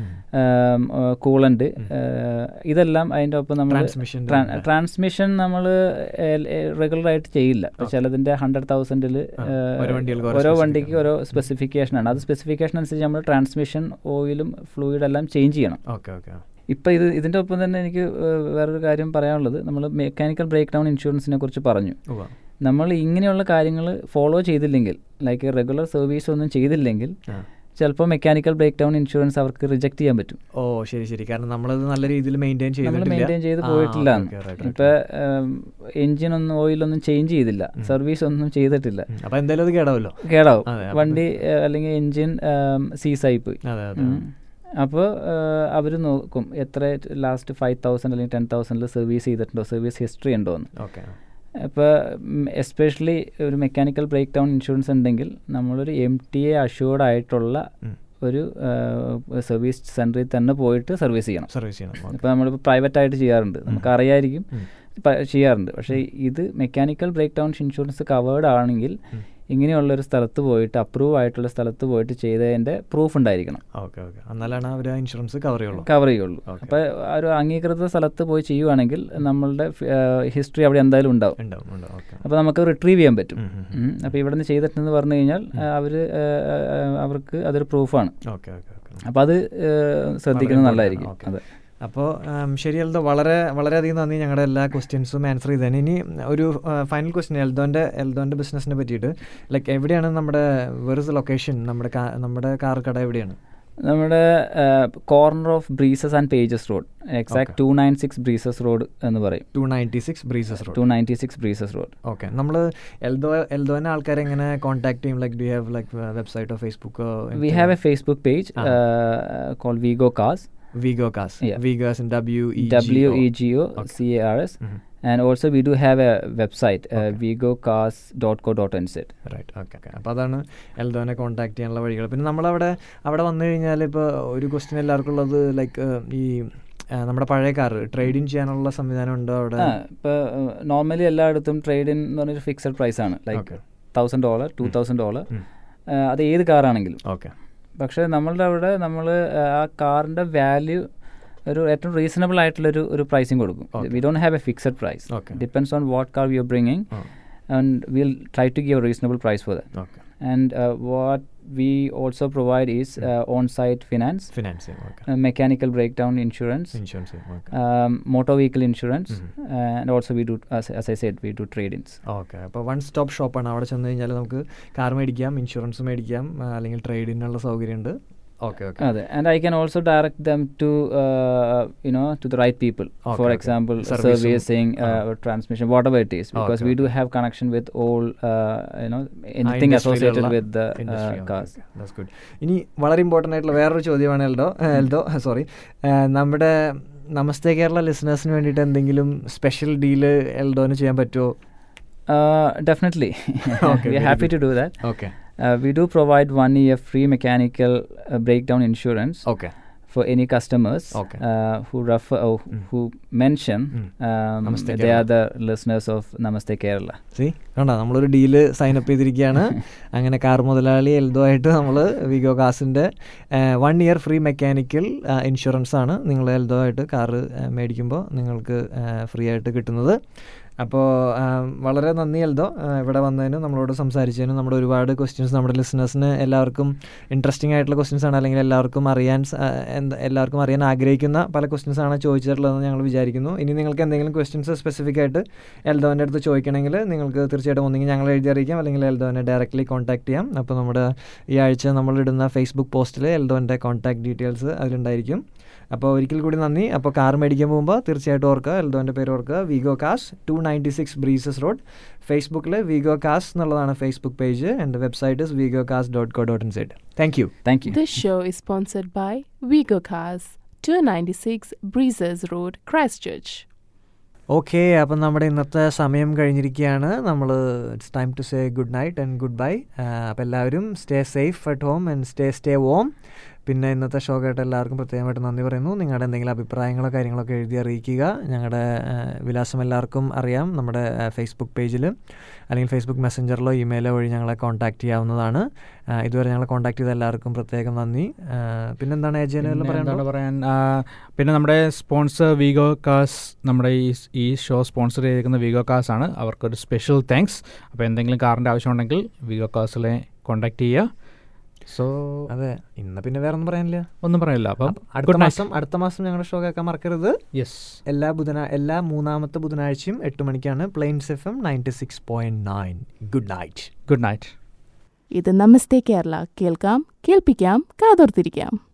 കൂളൻ്റ് ഇതെല്ലാം അതിൻ്റെ ഒപ്പം നമ്മൾ Transmission ന്റെ ഉണ്ട്. ട്രാൻസ്മിഷൻ നമ്മൾ റെഗുലർ ആയിട്ട് ചെയ്യില്ല ഇപ്പോൾ ചിലതിൻ്റെ ഹൺഡ്രഡ് തൗസൻഡിൽ ഓരോ വണ്ടികൾക്ക് ഓരോ ഓരോ specification വണ്ടിക്ക് ഓരോ സ്പെസിഫിക്കേഷൻ ആണ് അത് സ്പെസിഫിക്കേഷൻ അനുസരിച്ച് നമ്മൾ ട്രാൻസ്മിഷൻ ഓയിലും ഫ്ലൂയിഡ് എല്ലാം ചേഞ്ച് ചെയ്യണം ഓക്കെ ഓക്കെ ഇപ്പം ഇത് ഇതിൻ്റെ ഒപ്പം തന്നെ എനിക്ക് ഏഹ്, വേറൊരു കാര്യം പറയാനുള്ളത് നമ്മൾ മെക്കാനിക്കൽ ബ്രേക്ക് ഡൗൺ ഇൻഷുറൻസിനെ കുറിച്ച് പറഞ്ഞു ഉവ്വ. നമ്മൾ ഇങ്ങനെയുള്ള കാര്യങ്ങൾ ഫോളോ ചെയ്തില്ലെങ്കിൽ ലൈക്ക് റെഗുലർ സർവീസ് ഒന്നും ചെയ്തില്ലെങ്കിൽ ആ. ചിലപ്പോൾ മെക്കാനിക്കൽ ബ്രേക്ക് ഡൗൺ ഇൻഷുറൻസ് അവർക്ക് റിജക്ട് ചെയ്യാൻ പറ്റും ഓ ശരി ശരി കാരണം നമ്മളത് നല്ല രീതിയിൽ മെയിൻറ്റെയിൻ നമ്മൾ ചെയ്തിട്ടില്ല മെയിൻറ്റെയിൻ ചെയ്ത് ആ, പോയിട്ടില്ല okay, okay, right, right, ഇപ്പൊ എഞ്ചിൻ ഒന്നും ഓയിലൊന്നും ചേഞ്ച് ചെയ്തില്ല സർവീസ് ഒന്നും ചെയ്തിട്ടില്ല ഉം. അപ്പൊ എന്തായാലും അത് കേടാവല്ലോ കേടാവും അതെ, അപ്പൊ വണ്ടി ഏഹ്, അല്ലെങ്കിൽ എഞ്ചിൻ സീസായി പോയി അതെ അതെ അപ്പോൾ അവർ നോക്കും എത്ര ലാസ്റ്റ് ഫൈവ് തൗസൻഡ് അല്ലെങ്കിൽ ടെൻ തൗസൻഡിൽ സർവീസ് ചെയ്തിട്ടുണ്ടോ സർവീസ് ഹിസ്റ്ററി ഉണ്ടോ എന്ന് ഓക്കെ ഇപ്പോൾ എസ്പെഷ്യലി ഒരു മെക്കാനിക്കൽ ബ്രേക്ക് ഡൗൺ ഇൻഷുറൻസ് ഉണ്ടെങ്കിൽ നമ്മളൊരു എം ടി എ അഷ്യൂർഡ് ആയിട്ടുള്ള ഉം. ഒരു സർവീസ് സെൻറ്ററിൽ തന്നെ പോയിട്ട് സർവീസ് ചെയ്യണം സർവീസ് ചെയ്യണം ഓക്കെ. ഇപ്പോൾ നമ്മളിപ്പോൾ പ്രൈവറ്റ് ആയിട്ട് ചെയ്യാറുണ്ട് നമുക്ക് അറിയായിരിക്കും ഉം. പ- ചെയ്യാറുണ്ട് പക്ഷേ ഇത് mechanical break down insurance covered ആണെങ്കിൽ ഇങ്ങനെയുള്ള ഒരു സ്ഥലത്ത് പോയിട്ട് അപ്രൂവ് ആയിട്ടുള്ള സ്ഥലത്ത് പോയിട്ട് ചെയ്തതിൻ്റെ പ്രൂഫ് ഉണ്ടായിരിക്കണം ഓക്കെ ഓക്കെ എന്നാലാണ് അവർ ആ ഇൻഷുറൻസ് കവർ ചെയ്യുള്ളൂ കവർ ചെയ്യുള്ളൂ Okay. അപ്പോൾ ആ ഒരു അംഗീകൃത സ്ഥലത്ത് പോയി ചെയ്യുവാണെങ്കിൽ നമ്മളുടെ ഹിസ്റ്ററി അവിടെ എന്തായാലും ഉണ്ടാവും ഉണ്ടാവും ഉണ്ടാവും ഓക്കെ അപ്പോൾ നമുക്ക് റിട്രീവ് ചെയ്യാൻ പറ്റും ഉം, ഉം, അപ്പോൾ ഇവിടെ നിന്ന് ചെയ്തിട്ടെന്ന് പറഞ്ഞു കഴിഞ്ഞാൽ അവർ അവർക്ക് അതൊരു പ്രൂഫാണ് ഓക്കെ ഓക്കെ ഓക്കെ അപ്പോൾ അത് ഏഹ്, ശ്രദ്ധിക്കുന്നത് important നല്ലതായിരിക്കും ആണ്. Okay. അതെ അപ്പോൾ ശരി എൽദോ വളരെ വളരെയധികം നന്ദി ഞങ്ങളുടെ എല്ലാ ക്വസ്റ്റ്യൻസും ആൻസർ ചെയ്തതിന് ഇനി ഒരു ഫൈനൽ ക്വസ്റ്റ്യൻ എൽദോൻ്റെ എൽദോൻ്റെ ബിസിനസ്സിനെ പറ്റിയിട്ട് ലൈക്ക് എവിടെയാണ് നമ്മുടെ വെറുതെ ലൊക്കേഷൻ നമ്മുടെ കാ- നമ്മുടെ കാർ കട എവിടെയാണ് നമ്മുടെ corner of Breezes and Pages Road exact two nine six Breezes Road എന്ന് പറയും two ninety six Breezes Road two ninety six Breezes Road okay നമ്മൾ എൽദോ എൽദോനെ ആൾക്കാരെ എങ്ങനെ കോൺടാക്ട് ചെയ്യും ലൈക്ക് ഡു ഹാവ് ലൈക്ക് വെബ്സൈറ്റോ ഫേസ്ബുക്കോ we have a Facebook page call Vigo Cars Vigo Cars Yeah. Vigos W E W E G O C A R S. Mhm. And also, we do have a website, uh, vigocars.co.nz. Right okay okay അപ്പോൾ അതാണ് എൽദോനെ contact ചെയ്യാനുള്ള വഴികൾ പിന്നെ നമ്മളവിടെ അവിടെ വന്നു കഴിഞ്ഞാൽ ഇപ്പോൾ ഒരു ക്വസ്റ്റ്യൻ എല്ലാവർക്കും ഉള്ളത് ലൈക്ക് ഈ ആ, നമ്മുടെ പഴയ കാർ ട്രേഡ് ഇൻ ചെയ്യാനുള്ള സംവിധാനം ഉണ്ടോ അവിടെ ആ ഇപ്പോൾ നോർമലി എല്ലായിടത്തും ട്രേഡ് ഇൻ എന്ന് പറഞ്ഞൊരു ഫിക്സഡ് പ്രൈസ് ആണ് like Okay. Thousand dollar two thousand dollar ഉം. അത് ഏത് കാറാണെങ്കിലും ഓക്കെ പക്ഷേ നമ്മളുടെ അവിടെ നമ്മൾ ആ കാറിൻ്റെ വാല്യൂ ഒരു ഏറ്റവും റീസണബിൾ ആയിട്ടുള്ളൊരു ഒരു പ്രൈസിങ് കൊടുക്കും Okay. We don't have a fixed price Okay. Depends on what car we are bringing ആ. And will try to give reasonable price for that okay and uh, what we also provide is uh, on-site finance, financing okay uh, mechanical breakdown insurance, insurance okay um, motor vehicle insurance, and also we do, as, as I said, we do trade-ins. Okay അപ്പോൾ one stop ഷോപ്പാണ് അവിടെ ചെന്ന് കഴിഞ്ഞാൽ നമുക്ക് car മേടിക്കാം insurance മേടിക്കാം ആ, അല്ലെങ്കിൽ ട്രേഡിനുള്ള സൗകര്യമുണ്ട് okay okay Uh, and I can also direct them to uh, you know to the right people. Okay, For okay. example, Servicing. servicing, uh, Ah. or transmission, whatever it is, because Okay, we do okay. have connection with all uh, you know ah anything associated ഇൻഡസ്ട്രിയിലുള്ള with the industry uh, cars. That's good ഇനി വളരെ important ആയിട്ടുള്ള വേറൊരു ചോദ്യമാണ് Eldho Eldho sorry നമ്മുടെ നമസ്തേ കേരള ലിസണേഴ്സിന് വേണ്ടിയിട്ട് എന്തെങ്കിലും special deal എൽഡോന് ചെയ്യാൻ പറ്റുമോ Uh, definitely, Okay, we are very happy good. to do that. Okay Uh, we do provide one year free mechanical uh, breakdown insurance okay for any customers Okay. uh, who refer or Mm. who mention Mm. um, Namaste they Kerala. are the listeners of Namaste Kerala. സി കണ്ട നമ്മളൊരു deal sign up ചെയ്തിരിക്കുകയാണ് അങ്ങനെ car മുതലാളി എൽദോ ആയിട്ട് നമ്മൾ Vigo കാസിൻ്റെ one year free mechanical insurance ആണ് നിങ്ങൾ എൽദോ ആയിട്ട് കാറ് മേടിക്കുമ്പോൾ നിങ്ങൾക്ക് ഫ്രീ ആയിട്ട് കിട്ടുന്നത് അപ്പോൾ വളരെ നന്ദി എൽദോ ആ, ഇവിടെ വന്നതിനും നമ്മളോട് സംസാരിച്ചതിനും നമ്മുടെ ഒരുപാട് ക്വസ്റ്റ്യൻസ് നമ്മുടെ ലിസണേഴ്സിന് എല്ലാവർക്കും ഇൻട്രസ്റ്റിംഗ് ആയിട്ടുള്ള ക്വസ്റ്റ്യൻസ് ആണ് അല്ലെങ്കിൽ എല്ലാവർക്കും അറിയാൻ സ- ആ, എന്താ എല്ലാവർക്കും അറിയാൻ ആഗ്രഹിക്കുന്ന പല ക്വസ്റ്റ്യൻസ് ആണ് ചോദിച്ചിട്ടുള്ളതെന്ന് ഞങ്ങൾ വിചാരിക്കുന്നു ഇനി നിങ്ങൾക്ക് എന്തെങ്കിലും ക്വസ്റ്റ്യൻസ് സ്പെസിഫിക് ആയിട്ട് എൽദോൻ്റെ അടുത്ത് ചോദിക്കണമെങ്കിൽ നിങ്ങൾക്ക് തീർച്ചയായിട്ടും ഒന്നെങ്കിൽ ഞങ്ങൾ എഴുതി അറിയിക്കാം അല്ലെങ്കിൽ എൽദോനെ ഡയറക്റ്റ്ലി കോൺടാക്ട് ചെയ്യാം അപ്പോൾ നമ്മുടെ ഈ ആഴ്ച നമ്മളിടുന്ന ഫേസ്ബുക്ക് പോസ്റ്റിൽ എൽദോൻ്റെ കോൺടാക്ട് ഡീറ്റെയിൽസ് അതിലുണ്ടായിരിക്കും അപ്പോൾ ഒരിക്കൽ കൂടി നന്ദി അപ്പോൾ കാർ മേടിക്കാൻ പോകുമ്പോൾ തീർച്ചയായിട്ടും ഓർക്കുക എൽദോൻ്റെ പേര് ഓർക്കുക Vigo Cars two ninety six Breezes Road ഫേസ്ബുക്കിൽ വിഗോ കാസ് എന്നുള്ളതാണ് ഫേസ്ബുക്ക് പേജ് എൻ്റെ website is Vigo Cars dot co dot in side thank you thank you This show is sponsored by Vigo Cars, 296 Breezes Road, Christchurch. Okay അപ്പം നമ്മുടെ ഇന്നത്തെ സമയം കഴിഞ്ഞിരിക്കുകയാണ് നമ്മൾ it's time to say good night and good bye അപ്പോൾ എല്ലാവരും stay safe at home and stay stay warm പിന്നെ ഇന്നത്തെ ഷോ കേട്ട എല്ലാവർക്കും പ്രത്യേകമായിട്ട് നന്ദി പറയുന്നു നിങ്ങളുടെ എന്തെങ്കിലും അഭിപ്രായങ്ങളോ കാര്യങ്ങളൊക്കെ എഴുതി അറിയിക്കുക ഞങ്ങളുടെ ആ, വിലാസം എല്ലാവർക്കും അറിയാം നമ്മുടെ ഫേസ്ബുക്ക് പേജിൽ അല്ലെങ്കിൽ ഫേസ്ബുക്ക് മെസ്സഞ്ചറിലോ ഇമെയിലോ വഴി ഞങ്ങളെ കോൺടാക്ട് ചെയ്യാവുന്നതാണ് ആ, ഇതുവരെ ഞങ്ങളെ കോൺടാക്ട് ചെയ്ത എല്ലാവർക്കും പ്രത്യേകം നന്ദി ആ, പിന്നെന്താണ് ഏജന്റ് പിന്നെ പറയാൻ എന്താണ് പറയാൻ ആ, പിന്നെ നമ്മുടെ സ്പോൺസർ വിഗോ കാസ് നമ്മുടെ ഈ ഈ ഷോ സ്പോൺസർ ചെയ്തിരിക്കുന്ന വിഗോ കാസ് ആണ് അവർക്കൊരു സ്പെഷ്യൽ താങ്ക്സ് അപ്പോൾ എന്തെങ്കിലും കാറിൻ്റെ ആവശ്യമുണ്ടെങ്കിൽ വിഗോ കാസിലെ കോൺടാക്ട് ചെയ്യുക സോ അതെ ഇന്ന് പിന്നെ വേറെ ഒന്നും പറയാനില്ല ഒന്നും പറയില്ല അപ്പം അടുത്ത good night. മാസം അടുത്ത മാസം ഞങ്ങളുടെ ഷോ കേൾക്കാൻ മറക്കരുത് യെസ് എല്ലാ ബുധനാ എല്ലാ മൂന്നാമത്തെ ബുധനാഴ്ചയും എട്ട് മണിക്കാണ് Plains F M ninety six point nine good night good night ഇത് നമസ്തേ കേരള കേൾക്കാം കേൾപ്പിക്കാം കാതോർത്തിരിക്കാം